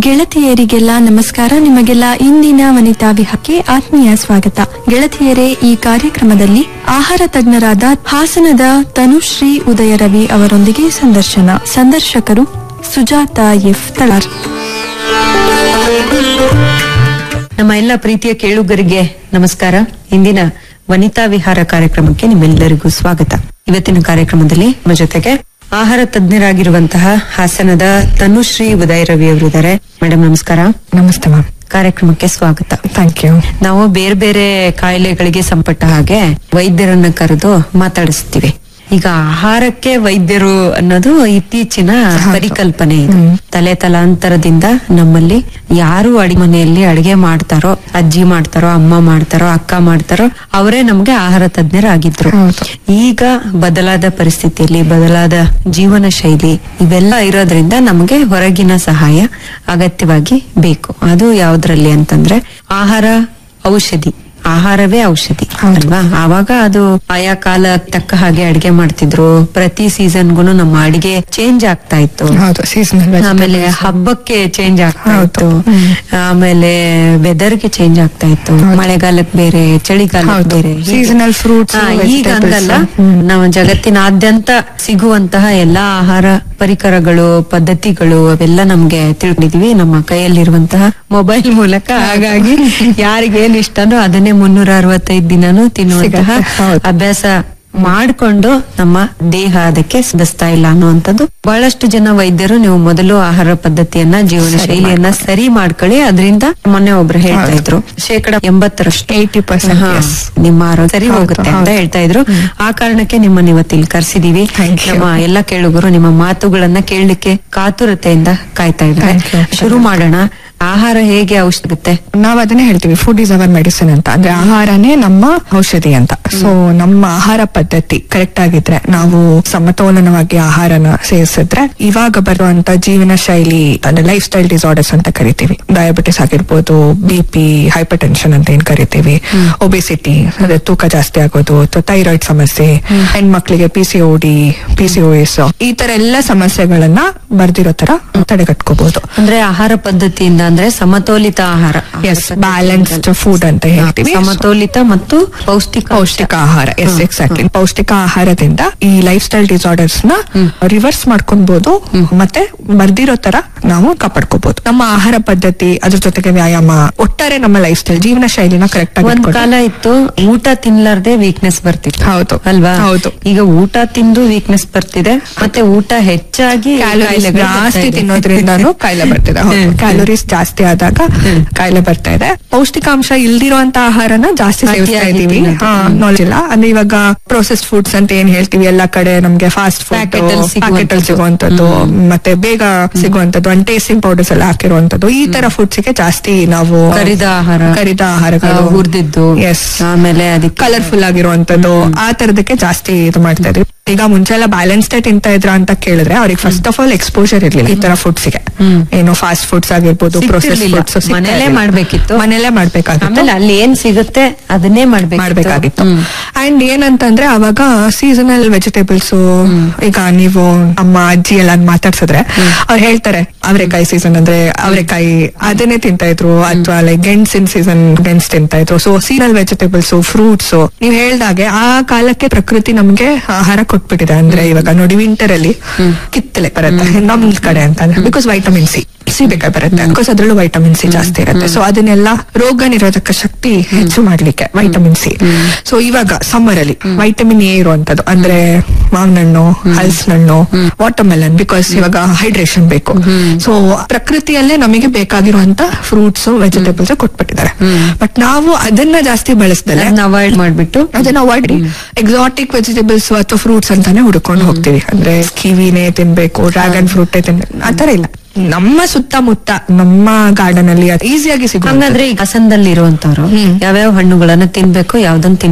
ಗೆಳತಿಯರಿಗೆಲ್ಲ ನಮಸ್ಕಾರ ನಿಮಗೆಲ್ಲ ಇಂದಿನ ವನಿತಾ ವಿಹಾರಕ್ಕೆ ಆತ್ಮೀಯ ಸ್ವಾಗತ ಗೆಳತಿಯರೇ ಈ ಕಾರ್ಯಕ್ರಮದಲ್ಲಿ ಆಹಾರ ತಜ್ಞರಾದ ಹಾಸನದ ತನುಶ್ರೀ ಉದಯ ರವಿ ಅವರೊಂದಿಗೆ ಸಂದರ್ಶನ ಸಂದರ್ಶಕರು ಸುಜಾತ ಎಫ್ ತಳಾರ್ ನಮ್ಮ ಎಲ್ಲ ಪ್ರೀತಿಯ ಕೇಳುಗರಿಗೆ ನಮಸ್ಕಾರ ಇಂದಿನ ವನಿತಾ ವಿಹಾರ ಕಾರ್ಯಕ್ರಮಕ್ಕೆ ನಿಮ್ಮೆಲ್ಲರಿಗೂ ಸ್ವಾಗತ ಇವತ್ತಿನ ಕಾರ್ಯಕ್ರಮದಲ್ಲಿ ನಮ್ಮ ಜೊತೆಗೆ ಆಹಾರ ತಜ್ಞರಾಗಿರುವಂತಹ ಹಾಸನದ ತನುಶ್ರೀ ಉದಯ ರವಿ ಅವರಿದ್ದಾರೆ ಮೇಡಮ್ ನಮಸ್ಕಾರ ನಮಸ್ತೆ ಮ್ಯಾಮ್ ಕಾರ್ಯಕ್ರಮಕ್ಕೆ ಸ್ವಾಗತ ಥ್ಯಾಂಕ್ ಯು ನಾವು ಬೇರೆ ಬೇರೆ ಕಾಯಿಲೆಗಳಿಗೆ ಸಂಪಟ್ಟ ಹಾಗೆ ವೈದ್ಯರನ್ನ ಕರೆದು ಮಾತಾಡಿಸ್ತೀವಿ ಈಗ ಆಹಾರಕ್ಕೆ ವೈದ್ಯರು ಅನ್ನೋದು ಇತ್ತೀಚಿನ ಪರಿಕಲ್ಪನೆ ಇದು ತಲೆ ತಲಾಂತರದಿಂದ ನಮ್ಮಲ್ಲಿ ಯಾರು ಅಡಿಗೆ ಮನೆಯಲ್ಲಿ ಅಡಿಗೆ ಮಾಡ್ತಾರೋ ಅಜ್ಜಿ ಮಾಡ್ತಾರೋ ಅಮ್ಮ ಮಾಡ್ತಾರೋ ಅಕ್ಕ ಮಾಡ್ತಾರೋ ಅವರೇ ನಮ್ಗೆ ಆಹಾರ ತಜ್ಞರಾಗಿದ್ರು ಹೌದು. ಈಗ ಬದಲಾದ ಪರಿಸ್ಥಿತಿಯಲ್ಲಿ ಬದಲಾದ ಜೀವನ ಶೈಲಿ ಇವೆಲ್ಲ ಇರೋದ್ರಿಂದ ನಮಗೆ ಹೊರಗಿನ ಸಹಾಯ ಅಗತ್ಯವಾಗಿ ಬೇಕು ಅದು ಯಾವ್ದ್ರಲ್ಲಿ ಅಂತಂದ್ರೆ ಆಹಾರ ಔಷಧಿ ಆಹಾರವೇ ಔಷಧಿ ಅಲ್ವಾ ಆವಾಗ ಅದು ಆಯಾ ಕಾಲ ತಕ್ಕ ಹಾಗೆ ಅಡಿಗೆ ಮಾಡ್ತಿದ್ರು ಪ್ರತಿ ಸೀಸನ್ಗೂ ನಮ್ಮ ಅಡಿಗೆ ಚೇಂಜ್ ಆಗ್ತಾ ಇತ್ತು ಹೌದು ಸೀಸನಲ್ ಆಮೇಲೆ ಹಬ್ಬಕ್ಕೆ ಚೇಂಜ್ ಆಗ್ತಾ ಇತ್ತು ಆಮೇಲೆ ವೆದರ್ಗೆ ಚೇಂಜ್ ಆಗ್ತಾ ಇತ್ತು ಮಳೆಗಾಲಕ್ಕೆ ಬೇರೆ ಚಳಿಗಾಲಕ್ಕೆ ಹೌದು. ಬೇರೆ ಹೀಗೆ. Seasonal fruits, ಹಾ, ಈಗ vegetables. ಹಂಗಲ್ಲ ನಾವು ಜಗತ್ತಿನಾದ್ಯಂತ ಸಿಗುವಂತಹ ಎಲ್ಲಾ ಆಹಾರ ಪರಿಕರಗಳು ಪದ್ಧತಿಗಳು ಅವೆಲ್ಲ ನಮ್ಗೆ ತಿಳ್ಕೊಂಡಿದೀವಿ ನಮ್ಮ ಕೈಯಲ್ಲಿರುವಂತಹ ಮೊಬೈಲ್ ಮೂಲಕ ಹಾಗಾಗಿ ಯಾರಿಗೇನ್ ಇಷ್ಟನೋ ಅದನ್ನೇ ಮುನ್ನೂರ ಅರವತ್ತೈದು ದಿನಾನು ತಿನ್ನುವಂತಹ ಸಿಗತ್ತೆ, ಹೌದು. ಅಭ್ಯಾಸ ಮಾಡ್ಕೊಂಡು ನಮ್ಮ ದೇಹ ಅದಕ್ಕೆ ಸಿದ್ಧಿಸ್ತಾ ಇಲ್ಲ ಅನ್ನುವಂಥದ್ದು ಬಹಳಷ್ಟು ಜನ ವೈದ್ಯರು ನೀವು ಮೊದಲು ಆಹಾರ ಪದ್ಧತಿಯನ್ನ ಜೀವನ ಶೈಲಿಯನ್ನ ಸರಿ ಮಾಡ್ಕೊಳ್ಳಿ ಅದರಿಂದ ಮೊನ್ನೆ ಒಬ್ರು ಹೇಳ್ತಾ ಇದ್ರು ಶೇಕಡ ಎಂಬತ್ತರಷ್ಟು 80% ಹಾ, yes. ನಿಮ್ಮ ಆರೋಗ್ಯ ಸರಿ ಹೌದು, ಹೋಗುತ್ತೆ ಅಂತ ಹೌದು. ಹೇಳ್ತಾ ಇದ್ರು ಆ ಕಾರಣಕ್ಕೆ ನಿಮ್ಮನ್ನ ಇವತ್ತಿಲ್ಲಿ ಕರ್ಸಿದೀವಿ Thank you. ನಮ್ಮ ಎಲ್ಲ ಕೇಳುಗರು ನಿಮ್ಮ ಮಾತುಗಳನ್ನ ಕೇಳಲಿಕ್ಕೆ ಕಾತುರತೆಯಿಂದ ಕಾಯ್ತಾ ಇದ್ದಾರೆ Thank you. ಶುರು ಮಾಡೋಣ ಆಹಾರ ಹೇಗೆ ಔಷಧಗುತ್ತೆ ನಾವ್ ಅದನ್ನೇ ಹೇಳ್ತೀವಿ ಫುಡ್ ಇಸ್ ಅವರ್ ಮೆಡಿಸಿನ್ ಅಂತ ಅಂದ್ರೆ ಆಹಾರನೇ ನಮ್ಮ ಔಷಧಿ ಅಂತ ಸೊ ನಮ್ಮ ಆಹಾರ ಪದ್ಧತಿ ಕರೆಕ್ಟ್ ಆಗಿದ್ರೆ ನಾವು ಸಮತೋಲನವಾಗಿ ಆಹಾರನ ಸೇವಿಸಿದ್ರೆ ಇವಾಗ ಬರುವಂತ ಜೀವನ ಶೈಲಿ ಅಂದ್ರೆ ಲೈಫ್ ಸ್ಟೈಲ್ ಡಿಸಾರ್ಡರ್ಸ್ ಅಂತ ಕರಿತೀವಿ ಡಯಾಬಿಟಿಸ್ ಆಗಿರ್ಬೋದು ಬಿ ಪಿ ಹೈಪರ್ ಟೆನ್ಷನ್ ಅಂತ ಏನ್ ಕರಿತೀವಿ ಒಬೆಸಿಟಿ ಅದೇ ತೂಕ ಜಾಸ್ತಿ ಆಗೋದು ಅಥವಾ ಥೈರಾಯ್ಡ್ ಸಮಸ್ಯೆ ಹೆಣ್ಮಕ್ಳಿಗೆ P C D P C S ಈ ತರ ಎಲ್ಲ ಸಮಸ್ಯೆಗಳನ್ನ ಬರ್ದಿರೋ ತರ ತಡೆಗಟ್ಕೋಬಹುದು ಅಂದ್ರೆ ಆಹಾರ ಪದ್ಧತಿಯಿಂದ ಅಂದ್ರೆ ಸಮತೋಲಿತ ಆಹಾರ ಎಸ್ ಬ್ಯಾಲೆನ್ಸ್ಡ್ ಫುಡ್ ಅಂತ ಹೇಳ್ತೀವಿ ಸಮತೋಲಿತ ಮತ್ತು ಪೌಷ್ಟಿಕ ಪೌಷ್ಟಿಕ ಆಹಾರ ಎಸ್ ಎಕ್ಸಾಕ್ಟ್ಲಿ ಪೌಷ್ಟಿಕ ಆಹಾರದಿಂದ ಈ ಲೈಫ್ ಸ್ಟೈಲ್ ಡಿಸಾರ್ಡರ್ಸ್ ನ ರಿವರ್ಸ್ ಮಾಡ್ಕೊಬಹುದು ಮತ್ತೆ ಬರ್ದಿರೋ ತರ ನಾವು ಕಾಪಾಡ್ಕೋಬಹುದು ನಮ್ಮ ಆಹಾರ ಪದ್ಧತಿ ಅದ್ರ ಜೊತೆಗೆ ವ್ಯಾಯಾಮ ಒಟ್ಟಾರೆ ನಮ್ಮ ಲೈಫ್ ಸ್ಟೈಲ್ ಜೀವನ ಶೈಲಿನ ಕರೆಕ್ಟ್ ಆಗಿ ಒಂದ್ ಇಟ್ಕೊಂಡು- ಕಾಲ ಇತ್ತು ಊಟ ತಿನ್ಲಾರ್ದೆ ವೀಕ್ನೆಸ್ ಬರ್ತಿತ್ತು ಹೌದು. ಅಲ್ವಾ ಹೌದು. ಈಗ ಊಟ ತಿಂದು ವೀಕ್ನೆಸ್ ಬರ್ತಿದೆ ಮತ್ತೆ ಊಟ ಹೆಚ್ಚಾಗಿ ಕ್ಯಾಲೋರೀಸ್ ಕಾಯಿಲೆಗಳು ಬರ್ತಾ ಜಾಸ್ತಿ ಇದೆ. ತಿನ್ನೋದ್ರಿಂದಾನು ಕಾಯಿಲೆ ಬರ್ತಿದೆ ಕ್ಯಾಲೋರೀಸ್ ಜಾಸ್ತಿ ಆದಾಗ ಕಾಯಿಲೆ ಬರ್ತಾ ಇದೆ ಪೌಷ್ಟಿಕಾಂಶ ಇಲ್ದಿರುವಂತ ಆಹಾರನ ಜಾಸ್ತಿ ಸೇವಿಸ್ತಾ ಅತಿಯಾಗಿ ಇದೀವಿ ತಿನ್ನೋದು. ನಾಲೆಜ್ ಇಲ್ಲ ಅಂದ್ರೆ ಇವಾಗ ಪ್ರೊಸೆಸ್ಡ್ ಫುಡ್ಸ್ ಅಂತ ಏನ್ ಹೇಳ್ತೀವಿ ಎಲ್ಲಾ ಕಡೆ ನಮ್ಗೆ ಫಾಸ್ಟ್ ಫುಡ್ Packet ಅಲ್ಲಿ ಸಿಗುವಂಥದ್ದು. ಪ್ಯಾಕೆಟ್ ಅಲ್ಲಿ ಸಿಗುವಂತದ್ದು ಮತ್ತೆ ಬೇಗ ಸಿಗುವಂತದ್ದು ಅಂಡ್ ಟೇಸ್ಟಿಂಗ್ ಪೌಡರ್ಸ್ ಎಲ್ಲ ಹಾಕಿರುವಂತದ್ದು ಈ ತರ ಫುಡ್ಸ್ ಗೆ ಜಾಸ್ತಿ ನಾವು ಕರಿದ ಆಹಾರ ಕರಿದ ಆಹಾರಗಳು ಆ, ಹುರ್ದಿದ್ದು ಎಸ್ ಆಮೇಲೆ ಅದಕ್ಕೆ ಕಲರ್ಫುಲ್ ಆಗಿರುವಂತದ್ದು ಆ ತರದಕ್ಕೆ ಜಾಸ್ತಿ ಇದು ಮಾಡ್ತಾ ಇದ್ವಿ ಈಗ ಮುಂಚೆ ಎಲ್ಲ ಬ್ಯಾಲೆನ್ಸ್ ಡೈಟ್ ತಿಂತಾ ಇದ್ರ ಅಂತ ಕೇಳಿದ್ರೆ ಅವ್ರಿಗೆ ಫಸ್ಟ್ ಆಫ್ ಆಲ್ ಎಕ್ಸ್ಪೋಜರ್ ಇರ್ಲಿಲ್ಲ ಈ ತರ ಫುಡ್ಸ್ ಗೆ ಏನು ಫಾಸ್ಟ್ ಫುಡ್ಸ್ ಆಗಿರ್ಬೋದು ಪ್ರೊಸೆಸ್ ಸಿಗ್ತಿರ್ಲಿಲ್ಲ. ಫುಡ್ಸ್ ಮನೇಲೇ ಮಾಡ್ಬೇಕಿತ್ತು. ಮನೇಲೆ ಮಾಡ್ಬೇಕಾಗಿತ್ತು ಆಮೇಲೆ ಅಲ್ಲಿ ಏನ್ ಸಿಗುತ್ತೆ ಅದನ್ನೇ ಮಾಡ್ಬೇಕು ಮಾಡ್ಬೇಕಾಗಿತ್ತು ಅಂಡ್ ಏನಂತಂದ್ರೆ ಅವಾಗ ಸೀಸನಲ್ ವೆಜಿಟೇಬಲ್ಸ್ ಈಗ ನೀವು ನಮ್ಮ ಅಜ್ಜಿ ಎಲ್ಲ ಮಾತಾಡ್ಸಿದ್ರೆ ಅವ್ರು ಹೇಳ್ತಾರೆ ಅವರೆಕಾಯಿ ಸೀಸನ್ ಅಂದ್ರೆ ಅವರೆಕಾಯಿ ಅದನ್ನೇ ತಿಂತಾ ಇದ್ರು ಅಥವಾ ಲೈಕ್ ಗೆಣಸಿನ ಸೀಸನ್ ಗೆಣಸ್ ತಿಂತಾ ಇದ್ರು ಸೊ ಸೀಸನಲ್ ವೆಜಿಟೇಬಲ್ಸ್ ಫ್ರೂಟ್ಸ್ ನೀವ್ ಹೇಳ್ದಾಗೆ ಆ ಕಾಲಕ್ಕೆ ಪ್ರಕೃತಿ ನಮ್ಗೆ ಆಹಾರ ಕೊಟ್ಬಿಟ್ಟಿದೆ ಅಂದ್ರೆ ಇವಾಗ ನೋಡಿ ವಿಂಟರ್ ಅಲ್ಲಿ ಕಿತ್ತಲೆ ಬರುತ್ತೆ ನಮ್ ಕಡೆ ಅಂತ ಬಿಕಾಸ್ ವೈಟಮಿನ್ ಸಿ ಸಿಬೇಕಾಗಿ ಬರುತ್ತೆ ಬಿಕಾಸ್ ಅದ್ರಲ್ಲೂ ವೈಟಮಿನ್ ಸಿ ಜಾಸ್ತಿ ಇರುತ್ತೆ ಸೊ ಅದನ್ನೆಲ್ಲ ರೋಗ ನಿರೋಧಕ ಶಕ್ತಿ ಹೆಚ್ಚು ಮಾಡ್ಲಿಕ್ಕೆ ವೈಟಮಿನ್ ಸಿ ಸೊ ಇವಾಗ ಸಮ್ಮರ್ ಅಲ್ಲಿ ವೈಟಮಿನ್ ಎ ಇರುವಂತದ್ದು ಅಂದ್ರೆ ಮಾವಿನ ಹಣ್ಣು ಹಲಸಿನಣ್ಣು ವಾಟರ್ ಮೆಲನ್ ಬಿಕಾಸ್ ಇವಾಗ ಹೈಡ್ರೇಷನ್ ಬೇಕು ಸೊ ಪ್ರಕೃತಿಯಲ್ಲೇ ನಮಗೆ ಬೇಕಾಗಿರುವಂತ ಫ್ರೂಟ್ಸ್ ವೆಜಿಟೇಬಲ್ಸ್ ಕೊಟ್ಬಿಟ್ಟಿದ್ದಾರೆ ಬಟ್ ನಾವು ಅದನ್ನ ಜಾಸ್ತಿ ಬಳಸ್ದಲೆ ಅದನ್ನ ಅವಾಯ್ಡ್ ಮಾಡ್ಬಿಟ್ಟು ಅದನ್ನ ಅವಾಯ್ಡ್ ಎಕ್ಸಾಟಿಕ್ ವೆಜಿಟೇಬಲ್ಸ್ ಅಥವಾ ಫ್ರೂಟ್ಸ್ ಅಂತಾನೆ ಹುಡ್ಕೊಂಡು ಹೋಗ್ತೀವಿ ಅಂದ್ರೆ ಕಿವಿನೇ ತಿನ್ಬೇಕು ಡ್ರ್ಯಾಗನ್ ಫ್ರೂಟ್ ತಿನ್ಬೇಕು ಆತರ ಇಲ್ಲ ನಮ್ಮ ಸುತ್ತಮುತ್ತ ನಮ್ಮ ಗಾರ್ಡನ್ ಅಲ್ಲಿ ಈಸಿಯಾಗಿ ಸಿಗುತ್ತೆ ಹಂಗಾದ್ರೆ ಈಗ ಹಾಸನದಲ್ಲಿ ಇರುವಂತವ್ರು ಯಾವ್ಯಾವ ಹಣ್ಣುಗಳನ್ನ ತಿನ್ಬೇಕು ಯಾವ್ದನ್ನ ತಿನ್ಬಾರ್ದು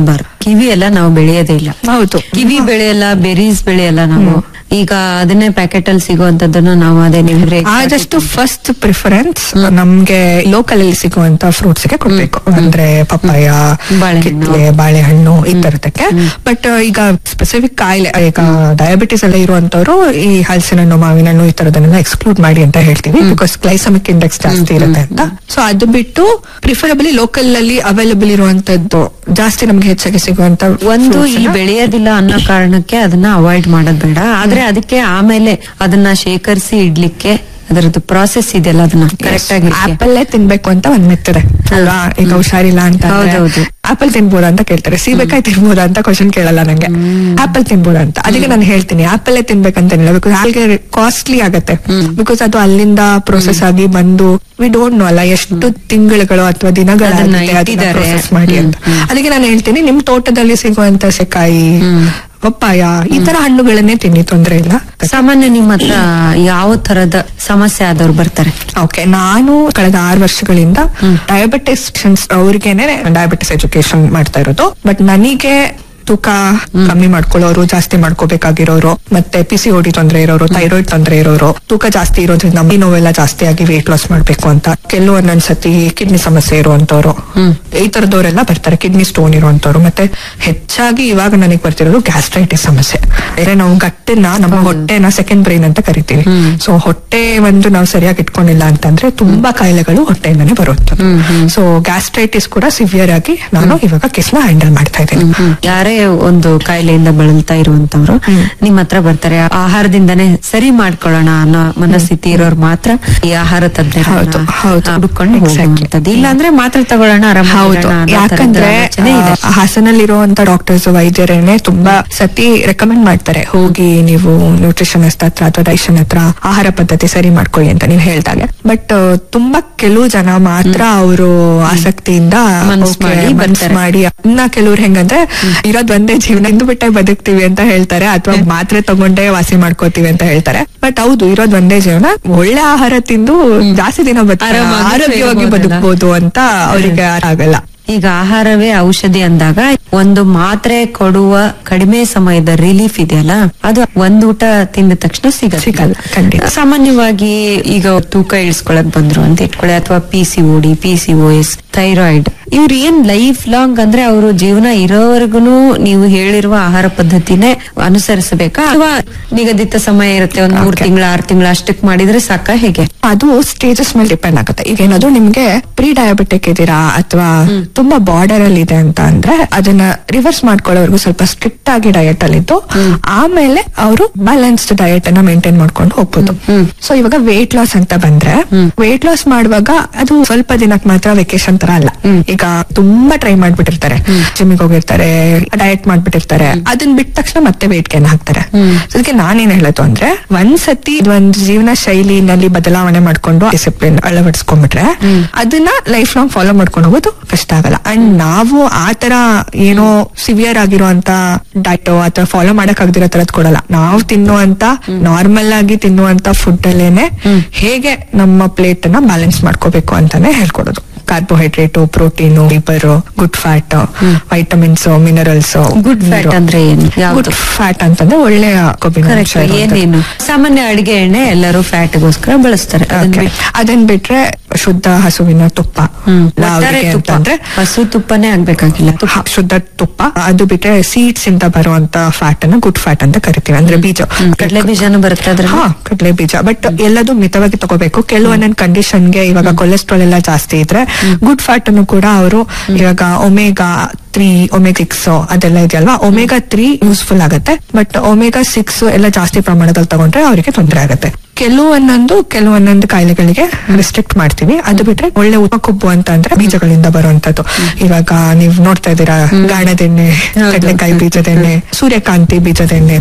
ಕಿವಿ ಎಲ್ಲ ನಾವು ಬೆಳೆಯೋದೇ ಇಲ್ಲ ಹೌದು ಕಿವಿ ಬೆಳೆಯಲ್ಲ ಬೆರೀಸ್ ಬೆಳೆಯಲ್ಲ ನಾವು ಈಗ ಅದನ್ನೇ ಪ್ಯಾಕೆಟ್ ಅಲ್ಲಿ ಸಿಗುವಂತದ್ದನ್ನ ನಾವು ಅದೇ ನಿಮ್ಗೆ ಆದಷ್ಟು ಫಸ್ಟ್ ಪ್ರಿಫರೆನ್ಸ್ ನಮ್ಗೆ ಲೋಕಲ್ ಅಲ್ಲಿ ಸಿಗುವಂತ ಫ್ರೂಟ್ಸ್ ಗೆ ಕೊಡ್ಬೇಕು ಅಂದ್ರೆ ಪಪ್ಪಾಯ ಬಾಳೆಹಣ್ಣು. ಕಿತ್ಲೆ ಬಾಳೆಹಣ್ಣು ಈ ತರದಕ್ಕೆ ಬಟ್ ಈಗ ಸ್ಪೆಸಿಫಿಕ್ ಕಾಯಿಲೆ ಈಗ ಡಯಾಬಿಟಿಸ್ ಎಲ್ಲ ಇರುವಂತವ್ರು ಈ ಹಲಸಿನ ಹಣ್ಣು ಮಾವಿನ ಹಣ್ಣು ಈ ತರದನ್ನೆಲ್ಲ ಎಕ್ಸ್ಕ್ಲೂಡ್ ಮಾಡಿ ಅಂತ ಹೇಳ್ತೀವಿ ಬಿಕಾಸ್ ಗ್ಲೈಸಮಿಕ್ ಇಂಡೆಕ್ಸ್ ಜಾಸ್ತಿ ಇರುತ್ತೆ ಅಂತ ಸೊ ಅದು ಬಿಟ್ಟು ಪ್ರಿಫರಬಲಿ ಲೋಕಲ್ ಅಲ್ಲಿ ಅವೈಲಬಲ್ ಇರುವಂತದ್ದು ಜಾಸ್ತಿ ನಮ್ಗೆ ಹೆಚ್ಚಾಗಿ ಸಿಗುವಂತ ಒಂದು fruits ಇಲ್ಲಿ ನ- ಬೆಳೆಯೋದಿಲ್ಲ ಅನ್ನೋ ಕಾರಣಕ್ಕೆ ಅದನ್ನ ಅವಾಯ್ಡ್ ಮಾಡೋದ್ ಬೇಡ ಆದ್ರೆ ಅದಕ್ಕೆ ಆಮೇಲೆ ಅದನ್ನ ಶೇಖರಿಸಿ ಇಡ್ಲಿಕ್ಕೆ ಅದರದ್ದು ಪ್ರಾಸೆಸ್ ಇದೆಯಲ್ಲ ಅದನ್ನ ಕರೆಕ್ಟ್ ಆಗಿ ಆಪಲ್ ತಿನ್ಬೇಕು ಅಂತ ಒಂದ್ ಮೆತ್ತದೆ ಅಲ್ವಾ ಈಗ ಹುಷಾರಿಲ್ಲ ಅಂತ ಹೌದೌದು. ಆಪಲ್ ತಿನ್ಬೋದಾ ಅಂತ ಕೇಳ್ತಾರೆ ಸೀಬೆಕಾಯಿ ತಿನ್ಬೋದಾ ಅಂತ ಕ್ವಶನ್ ಕೇಳಲ್ಲ ನಂಗೆ ಆಪಲ್ ತಿನ್ಬೋದಾ ಅಂತ ಅದಕ್ಕೆ ನಾನು ಹೇಳ್ತೀನಿ ಆಪಲ್ ತಿನ್ಬೇಕಂತೇನಿಲ್ಲ ಬಿಕಾಸ್ ಆಲ್ಗೆ ಕಾಸ್ಟ್ಲಿ ಆಗತ್ತೆ ಬಿಕಾಸ್ ಅದು ಅಲ್ಲಿಂದ ಪ್ರೊಸೆಸ್ ಆಗಿ ಬಂದು ವಿ ಡೋಂಟ್ ನೋ ಅಲ್ಲ ಎಷ್ಟು ತಿಂಗಳುಗಳು ಅಥವಾ ಅದನ್ನ ದಿನಗಳಾಗಿದೆ ಇಟ್ಟಿದ್ದಾರೆ. ಪ್ರೊಸೆಸ್ ಮಾಡಿ ಅಂತ ಅದಕ್ಕೆ ನಾನು ಹೇಳ್ತೀನಿ ನಿಮ್ ತೋಟದಲ್ಲಿ ಸಿಗುವಂತ ಸೆಕಾಯಿ ಪಪ್ಪಾಯ ಈ ತರ ಹಣ್ಣುಗಳನ್ನೇ ತಿನ್ನಿ ತೊಂದ್ರೆ ಇಲ್ಲ ಸಾಮಾನ್ಯ ನಿಮ್ಮ ಹತ್ರ ಯಾವ ತರದ ಸಮಸ್ಯೆ ಆದವ್ರು ಬರ್ತಾರೆ ಓಕೆ ನಾನು ಕಳೆದ ಆರು ವರ್ಷಗಳಿಂದ ಡಯಾಬಿಟಿಸ್ ಅವ್ರಿಗೇನೆ ಡಯಾಬಿಟಿಸ್ ಎಜುಕೇಶನ್ ಮಾಡ್ತಾ ಇರೋದು ಬಟ್ ನನಗೆ ತೂಕ ಕಮ್ಮಿ ಮಾಡ್ಕೊಳ್ಳೋರು ಜಾಸ್ತಿ ಮಾಡ್ಕೋಬೇಕಾಗಿರೋರು ಮತ್ತೆ ಪಿ ಸಿ ಓಡಿ ತೊಂದ್ರೆ ಇರೋರು ಥೈರಾಯ್ಡ್ ತೊಂದ್ರೆ ಇರೋರು ತೂಕ ಜಾಸ್ತಿ ಇರೋದ್ರಿಂದ ಮೈ ನೋವೆಲ್ಲ ಜಾಸ್ತಿ ಆಗಿ ವೇಟ್ ಲಾಸ್ ಮಾಡ್ಬೇಕು ಅಂತ ಕೆಲವೊಂದೊಂದ್ಸತಿ ಕಿಡ್ನಿ ಸಮಸ್ಯೆ ಇರುವಂತವ್ರು ಈ ತರದವರೆಲ್ಲ ಬರ್ತಾರೆ ಕಿಡ್ನಿ ಸ್ಟೋನ್ ಇರುವಂತವ್ರು ಮತ್ತೆ ಹೆಚ್ಚಾಗಿ ಇವಾಗ ನನಗೆ ಬರ್ತಿರೋದು ಗ್ಯಾಸ್ಟ್ರೈಟಿಸ್ ಸಮಸ್ಯೆ ಅಂದ್ರೆ ನಾವು ಗಟ್ಟನ್ನ ನಮ್ಮ ಹೊಟ್ಟೆನ ಸೆಕೆಂಡ್ ಬ್ರೈನ್ ಅಂತ ಕರಿತೀವಿ ಸೊ ಹೊಟ್ಟೆ ಒಂದು ನಾವು ಸರಿಯಾಗಿ ಇಟ್ಕೊಂಡಿಲ್ಲ ಅಂತಂದ್ರೆ ತುಂಬಾ ಕಾಯಿಲೆಗಳು ಹೊಟ್ಟೆಯಿಂದಾನೇ ಬರುತ್ತೆ ಸೊ ಗ್ಯಾಸ್ಟ್ರೈಟಿಸ್ ಕೂಡ ಸಿವಿಯರ್ ಆಗಿ ನಾನು ಇವಾಗ ಕೇಸ್ನ ಹ್ಯಾಂಡಲ್ ಮಾಡ್ತಾ ಇದ್ದೀನಿ ಯಾರೇ ಒಂದು ಕಾಯಿಲೆಯಿಂದ ಬಳಲ್ತಾ ಇರುವಂತವ್ರು ನಿಮ್ ಹತ್ರ ಬರ್ತಾರೆ ಆಹಾರದಿಂದನೇ ಸರಿ ಮಾಡ್ಕೊಳ್ಳೋಣ ಅನ್ನೋ ಮನಸ್ಥಿತಿ ಇರೋರು ಮಾತ್ರ ಈ ಆಹಾರ ಹೌದು, ತಜ್ಞರನ್ನ ಹೌದು. ಹುಡುಕೊಂಡು Exactly. ಹೋಗುವಂತದ್ದು ಇಲ್ಲ ಅಂದ್ರೆ ಮಾತ್ರ ತಗೊಳ್ಳೋಣ ಆರಾಮ ಹೌದು ಯಾಕಂದ್ರೆ ಆ, ಹಾಸನಲ್ಲಿರುವಂತ ಡಾಕ್ಟರ್ಸ್ ವೈದ್ಯರೇನೆ ತುಂಬಾ ಸತಿ ರೆಕಮೆಂಡ್ ಮಾಡ್ತಾರೆ ಹೋಗಿ ನೀವು ನ್ಯೂಟ್ರಿಷನಿಸ್ಟ್ ಹತ್ರ ಅಥವಾ ಡೈಷನ್ ಹತ್ರ ಆಹಾರ ಪದ್ಧತಿ ಸರಿ ಮಾಡ್ಕೊಳ್ಳಿ ಅಂತ ನೀವು ಹೇಳ್ದಾಗ ಬಟ್ ತುಂಬಾ ಕೆಲವು ಜನ ಮಾತ್ರ ಅವರು ಆಸಕ್ತಿಯಿಂದ ಮನ್ಸ್ okay, ಮಾಡಿ ಮನ್ಸ್ ಬರ್ತಾರೆ. ಮಾಡಿ ಇನ್ನ ಕೆಲವ್ರು ಹೆಂಗಂದ್ರೆ ಇರೋದ್ ಒಂದೇ ಜೀವನ ಇಂದು ಬಿಟ್ಟೆ ಬದುಕ್ತಿವಿ ಅಂತ ಹೇಳ್ತಾರೆ ಅಥವಾ ಮಾತ್ರೆ ತಗೊಂಡೇ ವಾಸಿ ಮಾಡ್ಕೋತೀವಿ ಅಂತ ಹೇಳ್ತಾರೆ ಬಟ್ ಹೌದು ಇರೋದ್ ಒಂದೇ ಜೀವನ ಒಳ್ಳೆ ಆಹಾರ ತಿಂದು ಜಾಸ್ತಿ ದಿನ ಬದುಕ್ತಾರೆ. ಆರಾಮಾಗಿ ಆರೋಗ್ಯವಾಗಿ ಇರ್ಬೋದಲ್ಲ. ಬದುಕಬಹುದು ಅಂತ ಅವರಿಗೆ ಆಗಲ್ಲ ಈಗ ಆಹಾರವೇ ಔಷಧಿ ಅಂದಾಗ ಒಂದು ಮಾತ್ರೆ ಕೊಡುವ ಕಡಿಮೆ ಸಮಯದ ರಿಲೀಫ್ ಇದೆಯಲ್ಲ ಅದು ಒಂದ್ ಊಟ ತಿಂದ ತಕ್ಷಣ ಸಿಗಲ್ಲ ಸಿಗಲ್ಲ, ಖಂಡಿತ. ಸಾಮಾನ್ಯವಾಗಿ ಈಗ ತೂಕ ಇಳಿಸ್ಕೊಳಕ್ ಬಂದ್ರು ಅಂತ ಇಟ್ಕೊಳ್ಳಿ ಅಥವಾ P C O D P C O S thyroid ಇವ್ರು ಏನ್ ಲೈಫ್ ಲಾಂಗ್ ಅಂದ್ರೆ ಅವರು ಜೀವನ ಇರೋವರೆಗೂ ನೀವು ಹೇಳಿರುವ ಆಹಾರ ಪದ್ಧತಿನೇ ಅನುಸರಿಸಬೇಕಾ ಅಥವಾ ನಿಗದಿತ ಸಮಯ ಇರುತ್ತೆ ಒಂದ್ ಮೂರ್ Okay. ತಿಂಗಳ ಆರ್ ತಿಂಗಳ ಅಷ್ಟಕ್ ಮಾಡಿದ್ರೆ ಸಾಕ ಹೇಗೆ ಅದು ಸ್ಟೇಜಸ್ ಮೇಲೆ ಡಿಪೆಂಡ್ ಆಗುತ್ತೆ ಈಗ ಏನಾದ್ರು ನಿಮ್ಗೆ ಪ್ರೀ ಡಯಾಬಿಟಿಕ್ ಇದೀರಾ ಅಥವಾ ತುಂಬಾ ಬಾರ್ಡರ್ ಅಲ್ಲಿ ಇದೆ ಅಂತ ಅಂದ್ರೆ ಅದನ್ನ ರಿವರ್ಸ್ ಮಾಡ್ಕೊಳ್ಳೋರ್ಗು ಸ್ವಲ್ಪ ಸ್ಟ್ರಿಕ್ಟ್ ಆಗಿ ಡಯಟ್ ಅಲ್ಲಿ ಇದ್ದು ಆಮೇಲೆ ಅವರು ಬ್ಯಾಲೆನ್ಸ್ಡ್ ಡಯಟ್ ಅನ್ನ ಮೇಂಟೈನ್ ಮಾಡ್ಕೊಂಡು ಹೋಗ್ಬೋದು ಸೊ ಇವಾಗ ವೇಟ್ ಲಾಸ್ ಅಂತ ಬಂದ್ರೆ ವೇಟ್ ಲಾಸ್ ಮಾಡುವಾಗ ಅದು ಸ್ವಲ್ಪ ದಿನಕ್ಕೆ ಮಾತ್ರ ವೆಕೇಶನ್ ತರ ಅಲ್ಲ ಈಗ ತುಂಬಾ ಟ್ರೈ ಮಾಡ್ಬಿಟ್ಟಿರ್ತಾರೆ ಜಿಮ್ಗೆ ಹೋಗಿರ್ತಾರೆ ಡಯಟ್ ಮಾಡ್ಬಿಟ್ಟಿರ್ತಾರೆ ಅದನ್ನ ಬಿಟ್ಟ ತಕ್ಷಣ ಮತ್ತೆ ವೇಟ್ ಗೇನ್ ಹಾಕ್ತಾರೆ So ಅದಕ್ಕೆ ನಾನೇನ್ ಹೇಳೋದು ಅಂದ್ರೆ ಒಂದ್ಸತಿ ಒಂದ್ ಜೀವನ ಶೈಲಿನಲ್ಲಿ ಬದಲಾವಣೆ ಮಾಡ್ಕೊಂಡು ಡಿಸಿಪ್ಲಿನ್ ಅಳವಡಿಸ್ಕೊಂಡ್ಬಿಟ್ರೆ ಅದನ್ನ ಲೈಫ್ ಲಾಂಗ್ ಫಾಲೋ ಮಾಡ್ಕೊಂಡು ಹೋಗೋದು ಕಷ್ಟ ಆಗಲ್ಲ ಅಂಡ್ ನಾವು ಆ ತರ ಏನೋ ಸಿವಿಯರ್ ಆಗಿರುವಂತ ಡಯಟ್ ಅಥವಾ ಫಾಲೋ ಮಾಡಕ್ ಆಗದಿರೋ ತರದ್ ಕೊಡಲ್ಲ ನಾವು ತಿನ್ನುವಂತ ನಾರ್ಮಲ್ ಆಗಿ ತಿನ್ನುವಂತ ಫುಡ್ ಅಲ್ಲೇನೆ ಹೇಗೆ ನಮ್ಮ ಪ್ಲೇಟ್ ಅನ್ನ ಬ್ಯಾಲೆನ್ಸ್ ಮಾಡ್ಕೋಬೇಕು ಅಂತಾನೆ ಹೇಳ್ಕೊಡೋದು carbohydrate protein fibre good fat vitamins minerals good fat ಅಂದ್ರೆ ಏನು ಯಾವ್ದು ಗುಡ್ ಫ್ಯಾಟ್ ಅಂತಂದ್ರೆ ಒಳ್ಳೆಯ ಕೊಬ್ಬಿನ ಅಂಶ ಕರೆಕ್ಟ್ ಇರುವಂತದ್ದು. ಏನೇನು ಸಾಮಾನ್ಯ ಅಡಿಗೆ ಎಣ್ಣೆ ಎಲ್ಲರೂ ಫ್ಯಾಟ್ಗೋಸ್ಕರ ಬಳಸ್ತಾರೆ ಅದನ್ನ Okay. ಬಿಟ್ಟು ಅದನ್ ಬಿಟ್ರೆ ಶುದ್ಧ ಹಸುವಿನ ತುಪ್ಪ ಹ್ಮ್. ಲಾವ್ಗೆ ಒಟ್ಟಾರೆ ತುಪ್ಪ ಅಂತಂದ್ರೆ ಹಸು ತುಪ್ಪನೇ ಆಗ್ಬೇಕಾಗಿಲ್ಲ ಹ, ಶುದ್ಧ ತುಪ್ಪ ಅದು ಬಿಟ್ರೆ ಸೀಡ್ಸ್ ಇಂದ ಬರುವಂತ ಫ್ಯಾಟ್ ಅನ್ನ ಗುಡ್ ಫ್ಯಾಟ್ ಅಂತ ಕರಿತೀವಿ ಅಂದ್ರೆ ಬೀಜ ಕಡಲೆ ಬೀಜನೂ ಬರುತ್ತೆ ಅದ್ರಲ್ಲಿ ಹಾ ಕಡಲೆ ಬೀಜ ಬಟ್ ಎಲ್ಲದೂ ಮಿತವಾಗಿ ತಗೋಬೇಕು ಕೆಲವೊಂದೊಂದು ಕಂಡೀಷನ್ಗೆ ಇವಾಗ ಕೊಲೆಸ್ಟ್ರಾಲ್ ಎಲ್ಲ ಜಾಸ್ತಿ ಇದ್ರೆ ಗುಡ್ ಫ್ಯಾಟ್ ಅನ್ನು ಕೂಡ ಅವರು ಇವಾಗ ಒಮೆಗಾ ತ್ರೀ ಒಮೆಗಾ ಸಿಕ್ಸ್ ಅದೆಲ್ಲ ಇದೆಯಲ್ವಾ ಒಮೆಗಾ ತ್ರೀ ಯೂಸ್ಫುಲ್ ಆಗುತ್ತೆ ಬಟ್ ಒಮೆಗಾ ಸಿಕ್ಸ್ ಎಲ್ಲ ಜಾಸ್ತಿ ಪ್ರಮಾಣದಲ್ಲಿ ತಗೊಂಡ್ರೆ ಅವರಿಗೆ ತೊಂದರೆ ಆಗುತ್ತೆ ಕೆಲವೊಂದೊಂದು ಕೆಲವೊಂದೊಂದು ಕಾಯಿಲೆಗಳಿಗೆ ರಿಸ್ಟ್ರಿಕ್ಟ್ ಮಾಡ್ತೀವಿ ಅದು ಬಿಟ್ರೆ ಒಳ್ಳೆ ಉಪ ಕೊಬ್ಬು ಅಂತ ಅಂದ್ರೆ ಬೀಜಗಳಿಂದ ಬರುವಂತದ್ದು ಇವಾಗ ನೀವು ನೋಡ್ತಾ ಇದ್ದೀರಾ ಗಾಣದೆಣ್ಣೆ ಕಡಲೆಕಾಯಿ ಬೀಜದೆಣ್ಣೆ ಸೂರ್ಯಕಾಂತಿ ಬೀಜದೆಣ್ಣೆ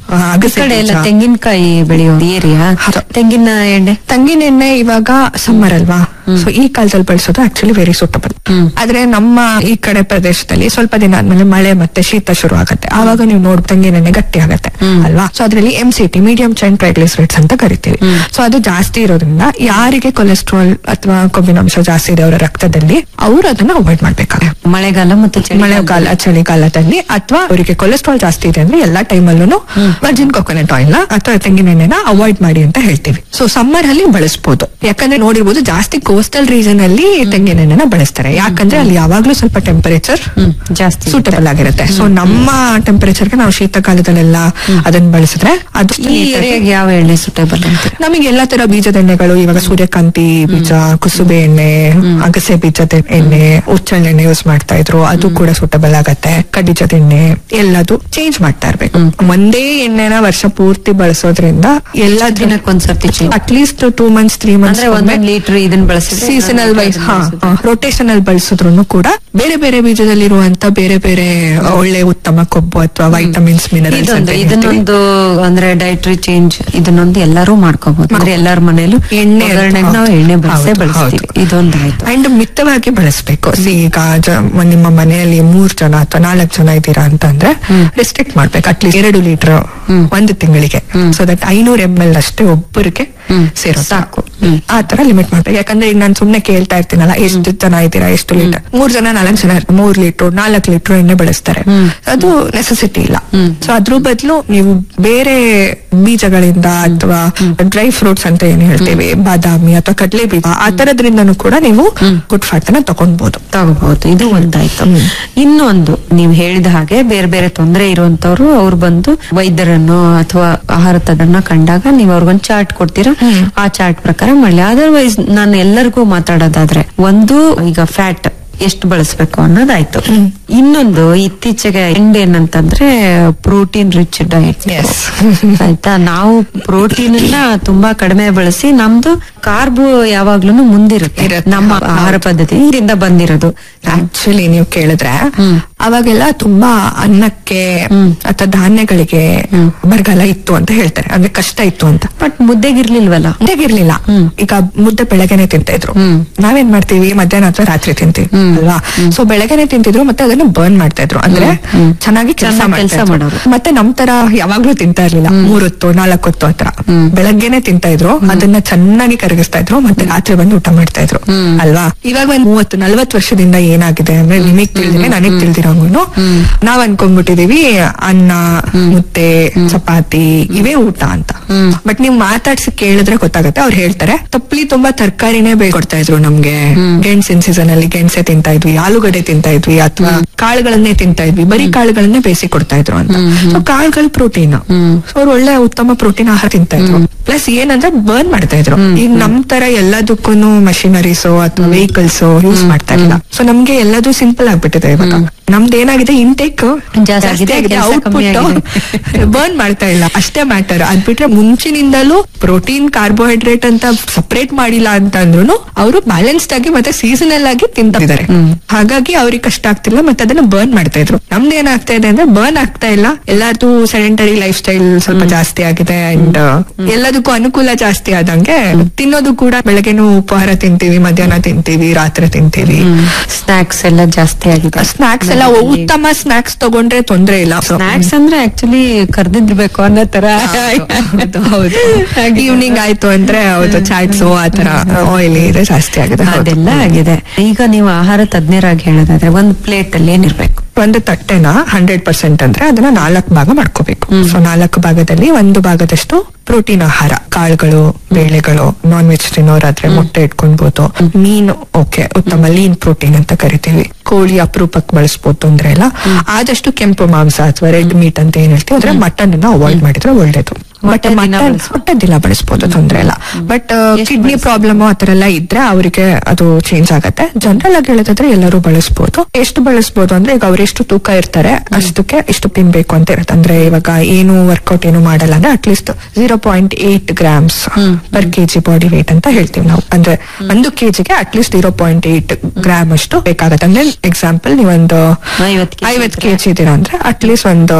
ಆ, ಈ ಅಗಸೆ ಕಡೆ ಎಲ್ಲ ಬೀಜ. ತೆಂಗಿನಕಾಯಿ ಬೆಳೆಯೋ ಏರಿಯಾ ಹೌದು. ತೆಂಗಿನ ಎಣ್ಣೆ ತಂಗಿನ ಎಣ್ಣೆ ಇವಾಗ ಸಮ್ಮರ್ ಅಲ್ವಾ ಸೊ ಈ ಕಾಲದಲ್ಲಿ ಬಳಸೋದು ಆಕ್ಚುಲಿ ವೆರಿ ಸೂಟಬಲ್ ಹ್ಮ್. ಆದ್ರೆ ನಮ್ಮ ಈ ಕಡೆ ಪ್ರದೇಶದಲ್ಲಿ ಸ್ವಲ್ಪ ದಿನ ಆದ್ಮೇಲೆ ಮಳೆ ಮತ್ತೆ ಶೀತ ಶುರು ಆಗುತ್ತೆ ಆವಾಗ ನೀವು ನೋಡ್ ತಂಗಿನ ಎಣ್ಣೆ ಗಟ್ಟಿ ಆಗುತ್ತೆ ಹ್ಮ್. ಅಲ್ವಾ ಸೊ ಅದ್ರಲ್ಲಿ M C T medium chain triglycerides ಅಂತ ಕರಿತೀವಿ ಹ್ಮ್. ಸೊ ಅದು ಜಾಸ್ತಿ ಇರೋದ್ರಿಂದ ಯಾರಿಗೆ ಕೊಲೆಸ್ಟ್ರಾಲ್ ಅಥವಾ ಕೊಬ್ಬಿನಾಂಶ ಜಾಸ್ತಿ ಇದೆ ಅವರ ರಕ್ತದಲ್ಲಿ ಅವರು ಅದನ್ನ ಅವಾಯ್ಡ್ ಮಾಡ್ಬೇಕಾಗುತ್ತೆ ಮಳೆಗಾಲ ಮತ್ತು ಚಳಿಗಾಲ. ಮಳೆಗಾಲ ಚಳಿಗಾಲದಲ್ಲಿ ಅಥವಾ ಅವರಿಗೆ ಕೊಲೆಸ್ಟ್ರಾಲ್ ಜಾಸ್ತಿ ಇದೆ ಅಂದ್ರೆ ಎಲ್ಲಾ ಟೈಮಲ್ಲೂ ವರ್ಜಿನ್ ಕೊಕೊನಟ್ ಆಯಿಲ್ ಅಥವಾ ತೆಂಗಿನ ಎಣ್ಣೆನ ಅವಾಯ್ಡ್ ಮಾಡಿ ಅಂತ ಹೇಳ್ತೀವಿ ಸೊ ಸಮ್ಮರ್ ಅಲ್ಲಿ ಬಳಸಬಹುದು ಯಾಕಂದ್ರೆ ನೋಡಿರ್ಬೋದು ಜಾಸ್ತಿ ಕೋಸ್ಟಲ್ ರೀಜನ್ ಅಲ್ಲಿ ತೆಂಗಿನ ಎಣ್ಣೆನ ಬಳಸ್ತಾರೆ ಯಾಕಂದ್ರೆ ಅಲ್ಲಿ ಯಾವಾಗ್ಲೂ ಸ್ವಲ್ಪ ಟೆಂಪರೇಚರ್ ಹ್ಮ್ ಜಾಸ್ತಿ ಸೂಟಬಲ್ ಆಗಿರುತ್ತೆ ಸೊ ನಮ್ಮ ಟೆಂಪರೇಚರ್ಗೆ ನಾವು ಶೀತಕಾಲದಲ್ಲೆಲ್ಲ ಅದನ್ನ ಬಳಸಿದ್ರೆ ಅದು ಈ ಏರಿಯಾಗೆ ಯಾವ ಎಣ್ಣೆ ಸುಟೇಬಲ್ ಅಂತ ನಮಗೆ ಎಲ್ಲಾ ತರ ಬೀಜದ ಎಣ್ಣೆಗಳು ಇವಾಗ ಸೂರ್ಯಕಾಂತಿ ಬೀಜ ಕುಸುಬೆ ಎಣ್ಣೆ ಅಗಸೆ ಬೀಜದ ಎಣ್ಣೆ ಉಚ್ಚಳೆಣ್ಣೆ ಯೂಸ್ ಮಾಡ್ತಾ ಇದ್ರು ಅದು ಕೂಡ ಸೂಟಬಲ್ ಆಗತ್ತೆ ಕಡ್ಡಿಜದ ಎಣ್ಣೆ ಎಲ್ಲದು ಚೇಂಜ್ ಮಾಡ್ತಾ ಇರ್ಬೇಕು ಒಂದೇ ಎಣ್ಣೆನ ವರ್ಷ ಪೂರ್ತಿ ಬಳಸೋದ್ರಿಂದ ಎಲ್ಲಾ ದಿನಕ್ಕೊಂದ್ಸರ್ತಿ change. At least two months three months ಅಂದ್ರೆ ಒಂದೊಂದ್ ಲೀಟರ್ ಇದನ್ನ ಬಳಸಿದ್ರೆ ಸೀಸನಲ್ ವೈಸ್ ಇನ್ನೊಂದ್ ಹಾ ರೋಟೇಷನ್ ಅಲ್ಲಿ ಬಳಸಿದ್ರು ಕೂಡ ಬೇರೆ ಬೇರೆ ಬೀಜದಲ್ಲಿರುವಂತ ಬೇರೆ ಬೇರೆ ಒಳ್ಳೆ ಉತ್ತಮ ಕೊಬ್ಬು ಅಥವಾ ವೈಟಮಿನ್ಸ್ ಮಿನರಲ್ಸ್ ಇದೊಂದು ಇದನ್ನೊಂದು ಅಂದ್ರೆ ಡೈಟ್ರಿ ಚೇಂಜ್ ಇದನ್ನೊಂದು ಎಲ್ಲರೂ ಮಾಡ್ಕೋಬಹುದು ಅಂದ್ರೆ ಎಲ್ಲಾರ ಮನೇಲೂ ಎಣ್ಣೆ ಒಗ್ಗರಣೆಗೆ ನಾವು ಹೌದು. ಎಣ್ಣೆ ಬಳಸೇ ಹೌದು, ಬಳಸ್ತೀವಿ ಹೌದು. ಇದೊಂದು ಆಯ್ತು ಅಂಡ್ ಮಿತವಾಗಿ ಬಳಸಬೇಕು ಈಗ ಜ- ನಿಮ್ಮ ಮನೆಯಲ್ಲಿ ಮೂರ್ ಜನ ಅಥವಾ ನಾಲ್ಕು ಜನ ಇದ್ದೀರಾ ಅಂತಂದ್ರೆ ರೆಸ್ಟ್ರಿಕ್ಟ್ ಮಾಡ್ಬೇಕು ಅಟ್ಲೀಸ್ಟ್ ಎರಡು ಲೀಟರ್ ಒಂದು ತಿಂಗಳಿಗೆ ಸೊ ದಟ್ ಐನೂರ ಎಂ ಎಲ್ ಅಷ್ಟೇ ಒಬ್ಬರಿಗೆ ಹ್ಮ್. ಸೇರೋ ಸಾಕು. ಹ್ಮ್. ಆ ತರ ಲಿಮಿಟ್ ಮಾಡ್ಬೇಕು ಯಾಕಂದ್ರೆ ಈಗ ನಾನು ಸುಮ್ನೆ ಕೇಳ್ತಾ ಇರ್ತೀನಲ್ಲ ಎಷ್ಟು ಜನ ಇದ್ದೀರಾ ಎಷ್ಟು ಲೀಟರ್ ಮೂರ್ ಜನ ನಾಲ್ಕು ಜನ ಇರ್ತಾರೆ. ಮೂರ್ ಲೀಟರ್ ನಾಲ್ಕು ಲೀಟರ್ ಎಣ್ಣೆ ಬಳಸ್ತಾರೆ ಅದು ನೆಸೆಸಿಟಿ ಇಲ್ಲ ಸೊ ಅದ್ರ ಬದಲು ನೀವು ಬೇರೆ ಬೀಜಗಳಿಂದ ಅಥವಾ ಡ್ರೈ ಫ್ರೂಟ್ಸ್ ಅಂತ ಏನ್ ಹೇಳ್ತೇವೆ ಬಾದಾಮಿ ಅಥವಾ ಕಡಲೆ ಬೀಜ ಆ ತರದ್ರಿಂದನೂ ಕೂಡ ನೀವು ಗುಡ್ ಫ್ಯಾಟ್ ಅನ್ನ ತಗೊಳ್ಬಹುದು ತಗೋಬಹುದು ಇದು ಒಂದಾಯ್ತು ಇನ್ನೊಂದು ನೀವು ಹೇಳಿದ ಹಾಗೆ ಬೇರೆ ಬೇರೆ ತೊಂದರೆ ಇರುವಂತವ್ರು ಅವ್ರು ಬಂದು ವೈದ್ಯರನ್ನು ಅಥವಾ ಆಹಾರ ತಜ್ಞರನ್ನ ಕಂಡಾಗ ನೀವು ಅವ್ರಿಗೊಂದು ಚಾರ್ಟ್ ಕೊಡ್ತೀರಾ ಆ ಚಾರ್ಟ್ ಪ್ರಕಾರ ಮಾಡಲಿ ಅದರ್ವೈಸ್ ನಾನು ಎಲ್ಲರಿಗೂ ಮಾತಾಡೋದಾದ್ರೆ ಒಂದು ಈಗ ಫ್ಯಾಟ್ ಎಷ್ಟು ಬಳಸಬೇಕು ಅನ್ನೋದಾಯ್ತು ಇನ್ನೊಂದು ಇತ್ತೀಚೆಗೆ ಎಂಡ್ ಏನಂತಂದ್ರೆ ಪ್ರೋಟೀನ್ ರಿಚ್ ಡಯಟ್ Yes. ಆಯ್ತಾ ನಾವು ಪ್ರೋಟೀನ್ ತುಂಬಾ ಕಡಿಮೆ ಬಳಸಿ ನಮ್ದು ಕಾರ್ಬ್ ಯಾವಾಗ್ಲೂ ಮುಂದಿರುತ್ತೆ ಇರುತ್ತೆ. ನಮ್ಮ ಆಹಾರ ಪದ್ಧತಿ ಇದರಿಂದ ಬಂದಿರೋದು ಆಕ್ಚುಲಿ ನೀವು ಕೇಳಿದ್ರೆ ಹ್ಮ್. ಅವಾಗೆಲ್ಲ ತುಂಬಾ ಅನ್ನಕ್ಕೆ ಹ್ಮ್. ಅಥವಾ ಧಾನ್ಯಗಳಿಗೆ ಬರಗಾಲ ಇತ್ತು ಅಂತ ಹೇಳ್ತಾರೆ ಅಂದ್ರೆ ಕಷ್ಟ ಇತ್ತು ಅಂತ ಬಟ್ ಮುದ್ದೆಗಿರ್ಲಿಲ್ವಲ್ಲ ಮುದ್ದೆಗಿರ್ಲಿಲ್ಲ ಹ್ಮ್. ಈಗ ಮುದ್ದೆ ಬೆಳಗ್ಗೆನೆ ತಿಂತಾ ಇದ್ರು ಹ್ಮ್. ನಾವೇನ್ ಮಾಡ್ತೀವಿ ಮಧ್ಯಾಹ್ನ ಅಥವಾ ರಾತ್ರಿ ತಿಂತೀವಿ ಹ್ಮ್. ಅಲ್ವಾ ಸೊ ಬೆಳಗ್ಗೆನೆ ತಿಂತಿದ್ರು ಮತ್ತೆ ಅದನ್ನ ಬರ್ನ್ ಮಾಡ್ತಾ ಇದ್ರು ಅಂದ್ರೆ ಹ್ಮ್. ಚೆನ್ನಾಗಿ ಕೆಲಸ ಚೆನ್ನಾಗ್ ಕೆಲ್ಸ ಮಾಡ್ತಾ ಮಾಡೋರು. ಇದ್ರು ಮತ್ತೆ ನಮ್ ತರ ಯಾವಾಗ್ಲೂ ತಿಂತಾ ಇರ್ಲಿಲ್ಲ ಮೂರೊತ್ತು ನಾಲ್ಕೊತ್ತು ಹತ್ರ ಹ್ಮ್. ಬೆಳಗ್ಗೆನೆ ತಿಂತಾ ಇದ್ರು ಅದನ್ನ ಚೆನ್ನಾಗಿ ಕರಗಿಸ್ತಾ ಇದ್ರು ಮತ್ತೆ ರಾತ್ರಿ ಬಂದು ಊಟ ಮಾಡ್ತಾ ಇದ್ರು ಹ್ಮ್. ಅಲ್ವಾ ಇವಾಗ ಒಂದ್ ಮೂವತ್ತು ನಲ್ವತ್ತು ವರ್ಷದಿಂದ ಏನಾಗಿದೆ ಅಂದ್ರೆ ನಿಮಗ್ ತಿಳಿದಿದೆ ನನಗ್ ತಿಳಿದಿರೋಂಗು ನಾವ್ ಅನ್ಕೊಂಡ್ಬಿಟ್ಟಿದೀವಿ ಅನ್ನ ಮುದ್ದೆ ಚಪಾತಿ ಇವೇ ಊಟ ಅಂತ ಹ್ಮ್. ಬಟ್ ನೀವ್ ಮಾತಾಡ್ಸಿ ಕೇಳಿದ್ರೆ ಗೊತ್ತಾಗುತ್ತೆ ಅವ್ರು ಹೇಳ್ತಾರೆ ತಪ್ಪಲಿ ತುಂಬಾ ತರಕಾರಿನೇ ಕೊಡ್ತಾ ಇದ್ರು ನಮ್ಗೆ ಗೆಣಸಿನ ಸೀಸನ್ ಅಲ್ಲಿ ಗೆಣಸೆ ತಿಂತಾ ಇದ್ವಿ ಆಲೂಗಡ್ಡೆ ತಿಂತಾ ಇದ್ವಿ ಅಥವಾ ಕಾಳುಗಳನ್ನೇ ತಿಂತಾ ಇದ್ವಿ ಬರೀ ಕಾಳುಗಳನ್ನೇ ಬೇಯಿಸಿ ಕೊಡ್ತಾ ಇದ್ರು ಅಂತ ಸೊ ಕಾಳುಗಳು ಪ್ರೋಟೀನ್ ಅವ್ರು ಒಳ್ಳೆ ಉತ್ತಮ ಪ್ರೋಟೀನ್ ಆಹಾರ ತಿಂತಾ ಇದ್ರು ಪ್ಲಸ್ ಏನಂದ್ರೆ ಬರ್ನ್ ಮಾಡ್ತಾ ಇದ್ರು ಈಗ ನಮ್ ತರ ಎಲ್ಲದಕ್ಕೂ ಮಷಿನರೀಸ್ ಅಥವಾ ವೆಹಿಕಲ್ಸ್ ಯೂಸ್ ಮಾಡ್ತಾ ಇಲ್ಲ ಸೊ ನಮ್ಗೆ ಎಲ್ಲದೂ ಸಿಂಪಲ್ ಆಗ್ಬಿಟ್ಟಿದೆ ಇವಾಗ ನಮ್ದು ಏನಾಗಿದೆ ಇಂಟೇಕ್ ಜಾಸ್ತಿ ಆಗಿದೆ, ಕೆಲ್ಸ ಕಮ್ಮಿ ಆಗಿದೆ. ಬರ್ನ್ ಮಾಡ್ತಾ ಇಲ್ಲ ಅಷ್ಟೇ ಮ್ಯಾಟರ್ ಅದ್ ಬಿಟ್ರೆ ಮುಂಚಿನಿಂದಲೂ ಪ್ರೋಟೀನ್ ಕಾರ್ಬೋಹೈಡ್ರೇಟ್ ಅಂತ ಸಪರೇಟ್ ಮಾಡಿಲ್ಲ ಅಂತ ಅಂದ್ರೂ ಅವರು ಬ್ಯಾಲೆನ್ಸ್ಡ್ ಆಗಿ ಮತ್ತೆ ಸೀಸನಲ್ ಆಗಿ ತಿಂತಾ ಇದಾರೆ ಹಾಗಾಗಿ ಅವ್ರಿಗೆ ಕಷ್ಟ ಆಗ್ತಿಲ್ಲ ಮತ್ತೆ ಅದನ್ನ ಬರ್ನ್ ಮಾಡ್ತಾ ಇದ್ರು ನಮ್ದು ಏನಾಗ್ತಾ ಇದೆ ಅಂದ್ರೆ ಬರ್ನ್ ಆಗ್ತಾ ಇಲ್ಲ ಎಲ್ಲಾರ್ದು ಸೆಡೆಂಟರಿ ಲೈಫ್ ಸ್ಟೈಲ್ ಸ್ವಲ್ಪ ಜಾಸ್ತಿ ಆಗಿದೆ ಅಂಡ್ ಎಲ್ಲದಕ್ಕೂ ಅನುಕೂಲ ಜಾಸ್ತಿ ಆದಂಗೆ ತಿನ್ನೋದು ಕೂಡ ಬೆಳಗ್ಗೆನೂ ಉಪಹಾರ ತಿಂತೀವಿ ಮಧ್ಯಾಹ್ನ ತಿಂತೀವಿ ರಾತ್ರಿ ತಿಂತೀವಿ ಸ್ನಾಕ್ಸ್ ಎಲ್ಲ ಜಾಸ್ತಿ ಆಗಿದೆ ಸ್ನಾಕ್ಸ್ ಎಲ್ಲ ಉತ್ತಮ ಸ್ನಾಕ್ಸ್ ತಗೊಂಡ್ರೆ ತೊಂದ್ರೆ ಇಲ್ಲ ಸ್ನಾಕ್ಸ್ ಅಂದ್ರೆ ಆಕ್ಚುಲಿ ಕರ್ದಿರ್ಬೇಕು ಅನ್ನೋ ತರ ಹೌದು, ಹೌದು ಈವ್ನಿಂಗ್ ಆಯ್ತು ಅಂದ್ರೆ ಹೌದು ಚಾಟ್ಸ್ ಆತರ ಆಯಿಲ್ ಇದೆ ಜಾಸ್ತಿ ಆಗಿದೆ ಹೌದು. ಅದೆಲ್ಲ ಆಗಿದೆ ಈಗ ನೀವು ಆಹಾರ ತಜ್ಞರಾಗಿ ಹೇಳೋದಾದ್ರೆ ಒಂದು ಪ್ಲೇಟ್ ಅಲ್ಲಿ ಏನಿರ್ಬೇಕು ಒಂದು ತಟ್ಟೆನ ಹಂಡ್ರೆಡ್ ಪರ್ಸೆಂಟ್ ಅಂದ್ರೆ ಅದನ್ನ ನಾಲ್ಕು ಭಾಗ ಮಾಡ್ಕೋಬೇಕು ಸೊ ನಾಲ್ಕು ಭಾಗದಲ್ಲಿ ಒಂದು ಭಾಗದಷ್ಟು ಪ್ರೋಟೀನ್ ಆಹಾರ ಕಾಳುಗಳು ಬೇಳೆಗಳು ನಾನ್ ವೆಜ್ ತಿನ್ನೋರಾದ್ರೆ ಮೊಟ್ಟೆ ಇಟ್ಕೊಳ್ಬಹುದು ಮೀನು ಓಕೆ ಉತ್ತಮ ಲೀನ್ ಪ್ರೋಟೀನ್ ಅಂತ ಕರಿತೀವಿ ಕೋಳಿ ಅಪರೂಪಕ್ಕೆ ಬಳಸ್ಬೋದು ತೊಂದ್ರೆ ಇಲ್ಲ ಆದಷ್ಟು ಕೆಂಪು ಮಾಂಸ ಅಥವಾ ರೆಡ್ ಮೀಟ್ ಅಂತ ಏನ್ ಹೇಳ್ತೀವಿ ಅಂದ್ರೆ ಮಟನ್ ಅನ್ನ ಅವಾಯ್ಡ್ ಮಾಡಿದ್ರೆ ಒಳ್ಳೇದು ಮೊಟ್ಟೆ ಮತ್ತೆ ದಿನ ಮಟನ್ ಬಳಸ್ಬೋದು. ಮೊಟ್ಟೆ ದಿನ ಬಳಸ್ಬೋದು ತೊಂದ್ರೆ ಇಲ್ಲ ಬಟ್ ಎಷ್ಟು ಕಿಡ್ನಿ ಪ್ರಾಬ್ಲಮ್ ಆತರ ಎಲ್ಲ ಇದ್ರೆ ಅವರಿಗೆ ಅದು ಚೇಂಜ್ ಆಗತ್ತೆ ಜನರಲ್ ಆಗಿ ಹೇಳೋದಾದ್ರೆ ಎಲ್ಲರೂ ಬಳಸ್ಬೋದು ಎಷ್ಟು ಬಳಸ್ಬೋದು ಅಂದ್ರೆ ಈಗ ಅವ್ರೆಷ್ಟು ತೂಕ ಇರ್ತಾರೆ ಅಷ್ಟಕ್ಕೆ ಇಷ್ಟು ತಿನ್ಬೇಕು ಅಂತ ಇರುತ್ತೆ ಅಂದ್ರೆ ಇವಾಗ ಏನು ವರ್ಕೌಟ್ ಏನು ಮಾಡಲ್ಲ ಅಂದ್ರೆ at least zero point eight grams per KG body weight ಅಂತ ಹೇಳ್ತೀವಿ ನಾವು ಅಂದ್ರೆ ಒಂದು ಕೆಜಿಗೆ at least zero point eight gram ಅಷ್ಟು ಬೇಕಾಗತ್ತೆ ಅಂದ್ರೆ ಎಕ್ಸಾಂಪಲ್ ನೀವೊಂದು ಐವತ್ತು kg ಐವತ್ತು ಕೆಜಿ ಇದೀರಾ ಅಂದ್ರೆ ಅಟ್ಲೀಸ್ಟ್ ಒಂದು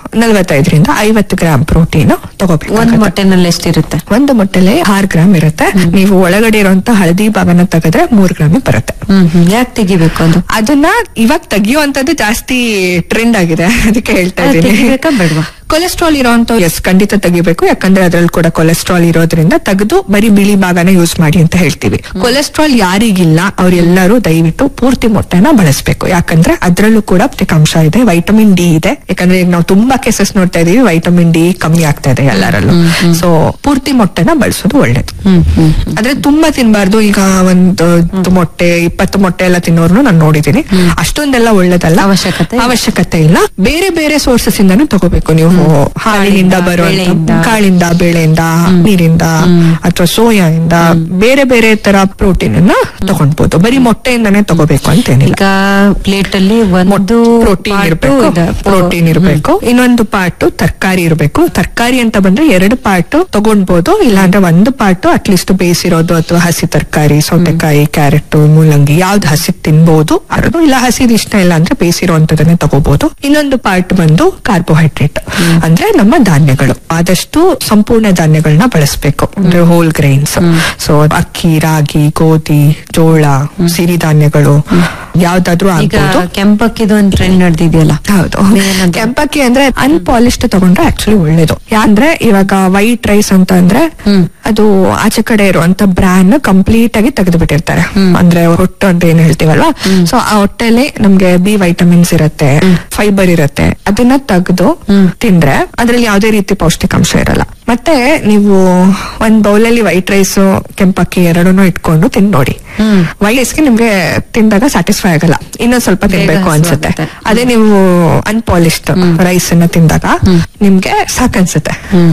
ನಲವತ್ತೈದರಿಂದ ಐವತ್ತು ಗ್ರಾಮ್ ಪ್ರೋಟೀನ್ ಒಂದ್ ತಗೋಬೇಕು ಮೊಟ್ಟೆನಲ್ಲಿ ಎಷ್ಟಿರುತ್ತೆ ಒಂದು ಮೊಟ್ಟೆಲೆ ಆರು ಗ್ರಾಮ್ ಇರುತ್ತೆ ನೀವು ಒಳಗಡೆ ಇರುವಂತ ಹಳದಿ ಭಾಗನ ತೆಗೆದ್ರೆ ಮೂರ್ ಗ್ರಾಮ್ ಬರುತ್ತೆ ಹ್ಮ್ ಹ್ಮ್ ಯಾಕೆ ತೆಗಿಬೇಕು ಅದು ಅದನ್ನ ಇವಾಗ ತೆಗಿಯುವಂತದ್ದು ಜಾಸ್ತಿ ಟ್ರೆಂಡ್ ಆಗಿದೆ ಅದಕ್ಕೆ ಹೇಳ್ತಾ ಅದು ಇದ್ದೀನಿ ತೆಗಿಬೇಕಾ ಬೇಡ್ವಾ ಕೊಲೆಸ್ಟ್ರಾಲ್ ಇರೋಂತ ಎಸ್ ಖಂಡಿತ ತೆಗಿಬೇಕು ಯಾಕಂದ್ರೆ ಅದ್ರಲ್ಲಿ ಕೂಡ ಕೊಲೆಸ್ಟ್ರಾಲ್ ಇರೋದ್ರಿಂದ ತೆಗೆದು ಬರೀ ಬಿಳಿ ಭಾಗನ ಯೂಸ್ ಮಾಡಿ ಅಂತ ಹೇಳ್ತೀವಿ ಕೊಲೆಸ್ಟ್ರಾಲ್ ಯಾರಿಗಿಲ್ಲ ಅವ್ರೆಲ್ಲರೂ ದಯವಿಟ್ಟು ಪೂರ್ತಿ ಮೊಟ್ಟೆನ ಬಳಸಬೇಕು ಯಾಕಂದ್ರೆ ಅದ್ರಲ್ಲೂ ಕೂಡ ಅಂಶ ಇದೆ ವೈಟಮಿನ್ ಡಿ ಇದೆ ಯಾಕಂದ್ರೆ ಈಗ ನಾವು ತುಂಬಾ ಕೇಸಸ್ ನೋಡ್ತಾ ಇದೀವಿ ವೈಟಮಿನ್ ಡಿ ಕಮ್ಮಿ ಆಗ್ತಾ ಇದೆ ಎಲ್ಲರಲ್ಲೂ ಸೊ ಪೂರ್ತಿ ಮೊಟ್ಟೆನ ಬಳಸೋದು ಒಳ್ಳೇದು ಹ್ಮ್ ಹ್ಮ್ ಆದ್ರೆ ತುಂಬಾ ತಿನ್ಬಾರ್ದು ಈಗ ಒಂದು ಮೊಟ್ಟೆ ಇಪ್ಪತ್ತು ಮೊಟ್ಟೆ ಎಲ್ಲ ತಿನ್ನೋರ್ನು ನಾನು ನೋಡಿದೀನಿ ಅಷ್ಟೊಂದೆಲ್ಲ ಒಳ್ಳೇದಲ್ಲ ಅವಶ್ಯಕತೆ ಇಲ್ಲ. ಅವಶ್ಯಕತೆ ಇಲ್ಲ ಬೇರೆ ಬೇರೆ ಸೋರ್ಸಸ್ ಇಂದಾನು ತಗೋಬೇಕು ನೀವು ಹಾಲಿನಿಂದ ಕಾಳಿಂದ, ಬರುವಂತ ಬೇಳೆಯಿಂದ. ಕಾಳಿಂದ ಬೇಳೆಯಿಂದ ನೀರಿಂದ ಅಥವಾ ಸೋಯಾದಿಂದ ಬೇರೆ ಬೇರೆ ತರ ಪ್ರೋಟೀನ್ ಅನ್ನ ತಗೊಂಡ್ಬೋದು ಬರೀ ಮೊಟ್ಟೆಯಿಂದಾನೇ ತಗೋಬೇಕು ಅಂತೇನಿಲ್ಲ ಈಗ ಪ್ಲೇಟ್ ಅಲ್ಲಿ ಒಂದು ಪ್ರೋಟೀನ್ part ಇರಬೇಕು ಇದೆ. ಪ್ರೋಟೀನ್ ಇರಬೇಕು ಇನ್ನೊಂದು ಪಾರ್ಟ್ ತರಕಾರಿ ಇರಬೇಕು ತರಕಾರಿ ಅಂತ ಬಂದ್ರೆ ಎರಡು ಪಾರ್ಟ್ ತಗೊಂಡ್ಬೋದು ಇಲ್ಲಾಂದ್ರೆ ಒಂದು ಪಾರ್ಟ್ ಅಟ್ಲೀಸ್ಟ್ ಬೇಯಿಸಿರೋದು ಅಥವಾ ಹಸಿ ತರಕಾರಿ ಸೌತೆಕಾಯಿ ಕ್ಯಾರೆಟ್ ಮೂಲಂಗಿ ಯಾವ್ದು ಹಸಿ ತಿನ್ಬಹುದು ಅದು ಇಲ್ಲ ಹಸಿದ್ ಇಷ್ಟ ಇಲ್ಲ ಅಂದ್ರೆ ಬೇಯಿಸಿರುವಂತದನ್ನೇ ತಗೋಬಹುದು ಇನ್ನೊಂದು ಪಾರ್ಟ್ ಬಂದು ಕಾರ್ಬೋಹೈಡ್ರೇಟ್ ಅಂದ್ರೆ ನಮ್ಮ ಧಾನ್ಯಗಳು ಆದಷ್ಟು ಸಂಪೂರ್ಣ ಧಾನ್ಯಗಳನ್ನ ಬಳಸಬೇಕು ಅಂದ್ರೆ ಹೋಲ್ ಗ್ರೈನ್ಸ್ ಸೊ ಅಕ್ಕಿ ರಾಗಿ ಗೋಧಿ ಜೋಳ ಸಿರಿಧಾನ್ಯಗಳು ಯಾವ್ದಾದ್ರು ಈಗ ಆಗ್ಬೋದು ಕೆಂಪಕ್ಕಿದು ಒಂದು ಟ್ರೆಂಡ್ ನಡೆದಿದೆಯಲ್ಲ ಹೌದು ಏನದು? ಕೆಂಪಕ್ಕಿ ಅಂದ್ರೆ ಅನ್ಪಾಲಿಶ್ಡ್ ತಗೊಂಡ್ರೆ ಆಕ್ಚುಲಿ ಒಳ್ಳೇದು ಯಾಕಂದ್ರೆ ಇವಾಗ ವೈಟ್ ರೈಸ್ ಅಂತ ಅಂದ್ರೆ ಅದು ಆಚೆ ಕಡೆ ಇರುವಂತ ಬ್ರಾನ್ ಕಂಪ್ಲೀಟ್ ಆಗಿ ತೆಗೆದು ಬಿಟ್ಟಿರ್ತಾರೆ ಅಂದ್ರೆ ಹೊಟ್ಟು ಅಂತ ಏನ್ ಹೇಳ್ತೀವಲ್ವಾ ಸೊ ಆ ಹೊಟ್ಟೆಲಿ ನಮ್ಗೆ ಬಿ ವೈಟಮಿನ್ಸ್ ಇರುತ್ತೆ ಫೈಬರ್ ಇರುತ್ತೆ ಅದನ್ನ ತೆಗೆದು ತಿಂದ್ರೆ ಅದ್ರಲ್ಲಿ ಯಾವುದೇ ರೀತಿ ಪೌಷ್ಟಿಕಾಂಶ ಇರಲ್ಲ ಮತ್ತೆ ನೀವು ಒಂದ್ ಬೌಲಲ್ಲಿ ವೈಟ್ ರೈಸ್ ಕೆಂಪಕ್ಕಿ ಎರಡನ್ನೂ ಇಟ್ಕೊಂಡು ತಿಂದ್ ನೋಡಿ ವೈಟ್ ರೈಸ್ಗೆ ನಿಮ್ಗೆ ತಿಂದಾಗ ಸ್ಯಾಟಿಸ್ಫೈ ಆಗಲ್ಲ ಇನ್ನೊಂದ್ ಸ್ವಲ್ಪ ತಿನ್ಬೇಕು ಹಸಿವು ಅನ್ಸುತ್ತೆ ಆಗುತ್ತೆ. ಅದೇ ನೀವು ಅನ್ಪಾಲಿಶ್ಡ್ ರೈಸ್ ಅನ್ನ ತಿಂದಾಗ ನಿಮ್ಗೆ ಸಾಕನ್ಸುತ್ತೆ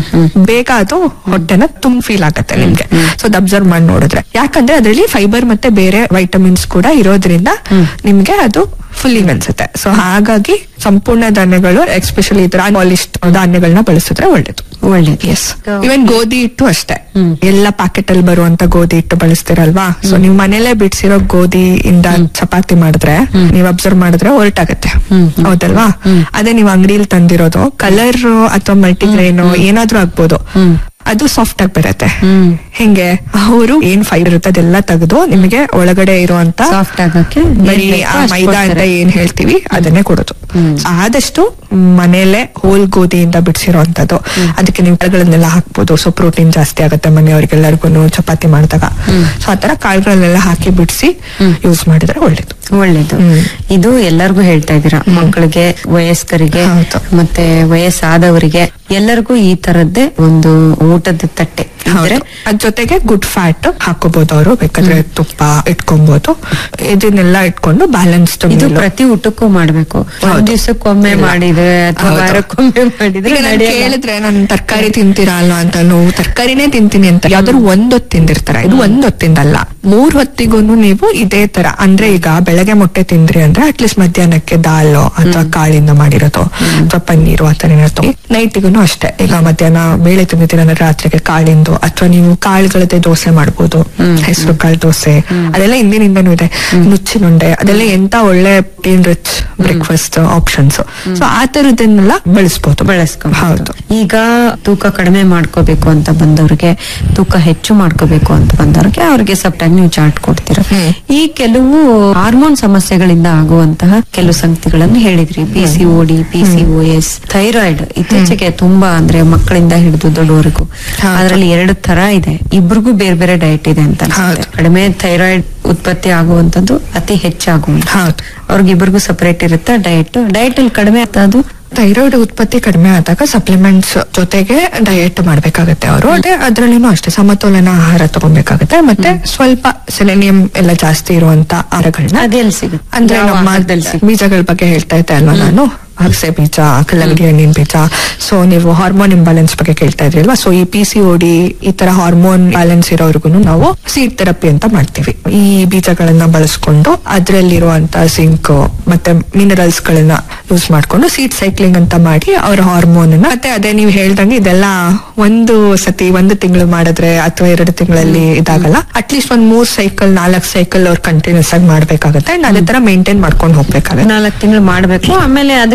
ಬೇಗ ಅದು ಹೊಟ್ಟೆನ ತುಂಬ ಫೀಲ್ ಆಗತ್ತೆ ನಿಮ್ಗೆ ಸೊ ಅದು ಅಬ್ಸರ್ವ್ ಮಾಡಿ ನೋಡಿದ್ರೆ ಯಾಕಂದ್ರೆ ಅದರಲ್ಲಿ ಫೈಬರ್ ಮತ್ತೆ ಬೇರೆ ವೈಟಮಿನ್ಸ್ ಕೂಡ ಇರೋದ್ರಿಂದ ನಿಮ್ಗೆ ಅದು ಫುಲ್ಲಿಂಗ್ ಅನ್ಸುತ್ತೆ ಸೊ ಹಾಗಾಗಿ ಸಂಪೂರ್ಣ ಧಾನ್ಯಗಳು ಎಸ್ಪೆಷಲಿ ಇದ್ರ ಅನ್ಪಾಲಿಶ್ಡ್ ಧಾನ್ಯಗಳನ್ನ ಬಳಸಿದ್ರೆ ಒಳ್ಳೇದು ಒಳ್ಳೇದು ಎಸ್ ಇವನ್ ಗೋಧಿ ಹಿಟ್ಟು ಅಷ್ಟೇ ಎಲ್ಲ ಪ್ಯಾಕೆಟ್ ಅಲ್ಲಿ ಬರುವಂತ ಗೋಧಿ ಹಿಟ್ಟು ಬಳಸ್ತಿರಲ್ವಾ ಸೊ ನೀವು ಮನೇಲೆ ಬಿಡ್ಸಿರೋ ಗೋಧಿ ಇಂದ ಚಪಾತಿ ಮಾಡಿದ್ರೆ ನೀವ್ ಅಬ್ಸರ್ವ್ ಮಾಡಿದ್ರೆ ಹೊರಟಾಗತ್ತೆ ಹೌದಲ್ವಾ ಅದೇ ನೀವು ಅಂಗಡಿಲಿ ತಂದಿರೋದು ಕಲರ್ ಅಥವಾ ಮಲ್ಟಿಗ್ರೈನ್ ಏನಾದ್ರೂ ಆಗ್ಬೋದು ಅದು ಸಾಫ್ಟ್ ಆಗಿ ಬರುತ್ತೆ ಹೆಂಗೆ ಅವರು ಏನ್ ಫೈಬರ್ ಇರುತ್ತೆ ಅದೆಲ್ಲ ತೆಗೆದು ನಿಮಗೆ ಒಳಗಡೆ ಇರುವಂತ ಸಾಫ್ಟ್ ಆಗಕ್ಕೆ ಬರೀ ಏನ್ ಬೇಕೋ ಆ ಅಷ್ಟ್ ಮೈದಾ ಅಂತ ಕೊಡ್ತಾರೆ. ಏನ್ ಹೇಳ್ತೀವಿ ಅದನ್ನೇ ಕೊಡೋದು ಆದಷ್ಟು ಮನೆಯಲ್ಲೇ ಹೋಲ್ ಗೋಧಿಯಿಂದ ಬಿಡಿಸಿರೋಂಥದ್ದು ಅದಕ್ಕೆ ನೀವು ಕಾಳುಗಳನ್ನೆಲ್ಲ ಹಾಕ್ಬೋದು ಸೊ ಪ್ರೋಟೀನ್ ಜಾಸ್ತಿ ಆಗುತ್ತೆ ಮನೆಯವ್ರಿಗೆಲ್ಲರಿಗೂ ಚಪಾತಿ ಮಾಡಿದಾಗ ಸೊ ಆತರ ಕಾಳುಗಳನ್ನೆಲ್ಲ ಹಾಕಿ ಬಿಡಿಸಿ ಯೂಸ್ ಮಾಡಿದ್ರೆ ಒಳ್ಳೇದು ಒಳ್ಳೇದು ಹ್ಮ್. ಇದು ಎಲ್ಲರಿಗೂ ಹೇಳ್ತಾ ಇದ್ದೀರಾ ಮಕ್ಕಳಿಗೆ ವಯಸ್ಕರಿಗೆ ಹೌದು. ಮತ್ತೆ ವಯಸ್ಸಾದವರಿಗೆ ಎಲ್ಲರಿಗೂ ಈ ತರದ್ದೇ ಒಂದು ಊಟದ ತಟ್ಟೆ ಇದ್ರೆ ಹೌದು. ಅದ್ ಜೊತೆಗೆ ಗುಡ್ ಫ್ಯಾಟ್ ಹಾಕೋಬಹುದು ಅವರು ಬೇಕಾದ್ರೆ ತುಪ್ಪ ಇಟ್ಕೊಬಹುದು ಇದನ್ನೆಲ್ಲ ಇಟ್ಕೊಂಡು ಬ್ಯಾಲೆನ್ಸ್ಡ್ ಇದು ಪ್ರತಿ ಊಟಕ್ಕೂ ಮಾಡ್ಬೇಕು ಒಂದ್ ಹೌದು. ದಿವ್ಸಕ್ಕೊಮ್ಮೆ ಮಾಡಿದ್ರೆ ಅಥವಾ ಹೌದು. ವಾರಕ್ಕೊಮ್ಮೆ ಮಾಡಿದ್ರೆ ಈಗ ನಾನ್ ನಡೆಯಲ್ಲ. ಕೇಳಿದ್ರೆ ನಾನು ತರಕಾರಿ ತಿಂತೀರಾ ಅಲ್ವಾ ಅಂತ ನೀವು ತರಕಾರಿನೇ ತಿಂತೀನಿ ಅಂತ ಯಾವ್ದಾದ್ರು ಒಂದೊತ್ತು ತಿಂದಿರ್ತಾರ ಇದು ಒಂದೊತ್ತಿಂದಲ್ಲ ಮೂರ್ ಹೊತ್ತಿಗೂ ನೀವು ಇದೇ ತರ ಅಂದ್ರೆ ಈಗ ಬೆಳಗ್ಗೆ ಮೊಟ್ಟೆ ತಿಂದ್ರಿ ಅಂದ್ರೆ ಅಟ್ಲೀಸ್ಟ್ ಮಧ್ಯಾಹ್ನಕ್ಕೆ ದಾಲು ಅಥವಾ ಕಾಳಿಂದ ಮಾಡಿರೋದು ಅಥವಾ ಪನ್ನೀರು ಆತರ ಏನಾದ್ರು ನೈಟಿಗೂ ಅಷ್ಟೇ ಈಗ ಮಧ್ಯಾಹ್ನ ಬೇಳೆ ತಿಂದಿದ್ದೀರ ಅಂದ್ರೆ ರಾತ್ರಿಗೆ ಕಾಳಿಂದು ಅಥವಾ ನೀವು ಕಾಳುಗಳದ್ದೇ ದೋಸೆ ಮಾಡ್ಬೋದು ಹೆಸರು ಕಾಳು ದೋಸೆ ಅದೆಲ್ಲ ಹಿಂದಿನಿಂದನೂ ಇದೆ ನುಚ್ಚಿನುಂಡೆ ಅದೆಲ್ಲ ಎಂತ ಒಳ್ಳೆ protein rich breakfast options so ಆ ತರದನ್ನೆಲ್ಲ ಬಳಸ್ಬೋದು ಬಳಸ್ಕೊಂಡು ಹೌದು ಈಗ ತೂಕ ಕಡಿಮೆ ಮಾಡ್ಕೋಬೇಕು ಅಂತ ಬಂದವ್ರಿಗೆ ತೂಕ ಹೆಚ್ಚು ಮಾಡ್ಕೋಬೇಕು ಅಂತ ಬಂದವ್ರಿಗೆ ಅವ್ರಿಗೆ ಸಪ್ಟಾಗಿ ನೀವು ಚಾರ್ಟ್ ಕೊಡ್ತೀರ ಈ ಕೆಲವು ಹಾರ್ಮೋನ್ ಸಮಸ್ಯೆಗಳಿಂದ ಆಗುವಂತಹ ಕೆಲವು ಸಂಗತಿಗಳನ್ನು ಹೇಳಿದ್ರಿ P C D P C O S thyroid ಇತ್ತೀಚೆಗೆ ತುಂಬಾ ಅಂದ್ರೆ ಮಕ್ಕಳಿಂದ ಹಿಡಿದು ದೊಡ್ಡವರೆಗೂ ಹೌದು. ಅದರಲ್ಲಿ ಎರಡು ತರ ಇದೆ ಇಬ್ರಿಗೂ ಬೇರೆ ಬೇರೆ ಡಯಟ್ ಇದೆ ಅಂತ ಅನ್ಸುತ್ತೆ. ಹೌದು. ಕಡಿಮೆ ಥೈರಾಯ್ಡ್ ಉತ್ಪತ್ತಿ ಆಗುವಂತದ್ದು ಅತಿ ಹೆಚ್ಚಾಗುವಂತ ಹೌದು ಅವ್ರಿಗಿಬ್ರಿಗೂ ಸಪರೇಟ್ ಇರುತ್ತೆ ಡಯಟ್ ಡಯಟ್ ಅಲ್ಲಿ ಕಡಿಮೆ ಅದು ಥೈರಾಯ್ಡ್ ಉತ್ಪತ್ತಿ ಕಡಿಮೆ ಆದಾಗ ಸಪ್ಲಿಮೆಂಟ್ಸ್ ಜೊತೆಗೆ ಡಯಟ್ ಮಾಡ್ಬೇಕಾಗತ್ತೆ ಅವರು ಅದೇ ಅದ್ರಲ್ಲಿನೂ ಅಷ್ಟೇ ಸಮತೋಲನ ಆಹಾರ ತಗೊಬೇಕಾಗತ್ತೆ ಮತ್ತೆ ಸ್ವಲ್ಪ ಸೆಲೆನಿಯಂ ಎಲ್ಲ ಜಾಸ್ತಿ ಇರುವಂತ ಆಹಾರಗಳನ್ನ ಅದೆಲ್ಲಿ ಸಿಗುತ್ತೆ ಅಂದ್ರೆ ಯಾವ ನಮ್ಮ ಆಹಾರದಲ್ಲಿ ಸಿಗುತ್ತೆ? ಬೀಜಗಳ ಬಗ್ಗೆ ಹೇಳ್ತಾ ಇದ್ದೆ ಅಲ್ವಾ ನಾನು ಅಗಸೆ ಬೀಜ ಕಲ್ಲಂಗಡಿ ಹಣ್ಣಿನ ಬೀಜ ಸೊ ನೀವು ಹಾರ್ಮೋನ್ ಇಂಬ್ಯಾಲೆನ್ಸ್ ಬಗ್ಗೆ ಕೇಳ್ತಾ ಇದ್ರಿ ಅಲ್ವಾ ಸೊ ಈ ಪಿ ಸಿ ಡಿ ಈ ತರ ಹಾರ್ಮೋನ್ ಬ್ಯಾಲೆನ್ಸ್ ಇರೋರ್ಗು ನಾವು ಸೀಡ್ ಥೆರಪಿ ಅಂತ ಮಾಡ್ತೀವಿ ಈ ಬೀಜಗಳನ್ನ ಬಳಸ್ಕೊಂಡು ಅದ್ರಲ್ಲಿರುವಂತ ಸಿಂಕ್ ಮತ್ತೆ ಮಿನರಲ್ಸ್ ಗಳನ್ನ ಯೂಸ್ ಮಾಡ್ಕೊಂಡು ಸೀಡ್ ಸೈಕ್ಲಿಂಗ್ ಅಂತ ಮಾಡಿ ಅವ್ರ ಹಾರ್ಮೋನ್ ಮತ್ತೆ ಅದೇ ನೀವು ಹೇಳ್ದಂಗೆ ಇದೆಲ್ಲ ಒಂದು ಸತಿ ಒಂದು ತಿಂಗಳು ಮಾಡಿದ್ರೆ ಅಥವಾ ಎರಡು ತಿಂಗಳಲ್ಲಿ ಇದಾಗಲ್ಲ ಅಟ್ಲೀಸ್ಟ್ ಒಂದ್ ಮೂರ್ ಸೈಕಲ್ ನಾಲ್ಕು ಸೈಕಲ್ ಅವ್ರು ಕಂಟಿನ್ಯೂಸ್ ಆಗಿ ಮಾಡ್ಬೇಕಾಗತ್ತೆ ಅಂಡ್ ಅದೇ ತರ ಮೇಂಟೈನ್ ಮಾಡ್ಕೊಂಡು ಹೋಗ್ಬೇಕಾಗತ್ತೆ ನಾಲ್ಕು ತಿಂಗಳು ಮಾಡ್ಬೇಕು ಆಮೇಲೆ ಅದು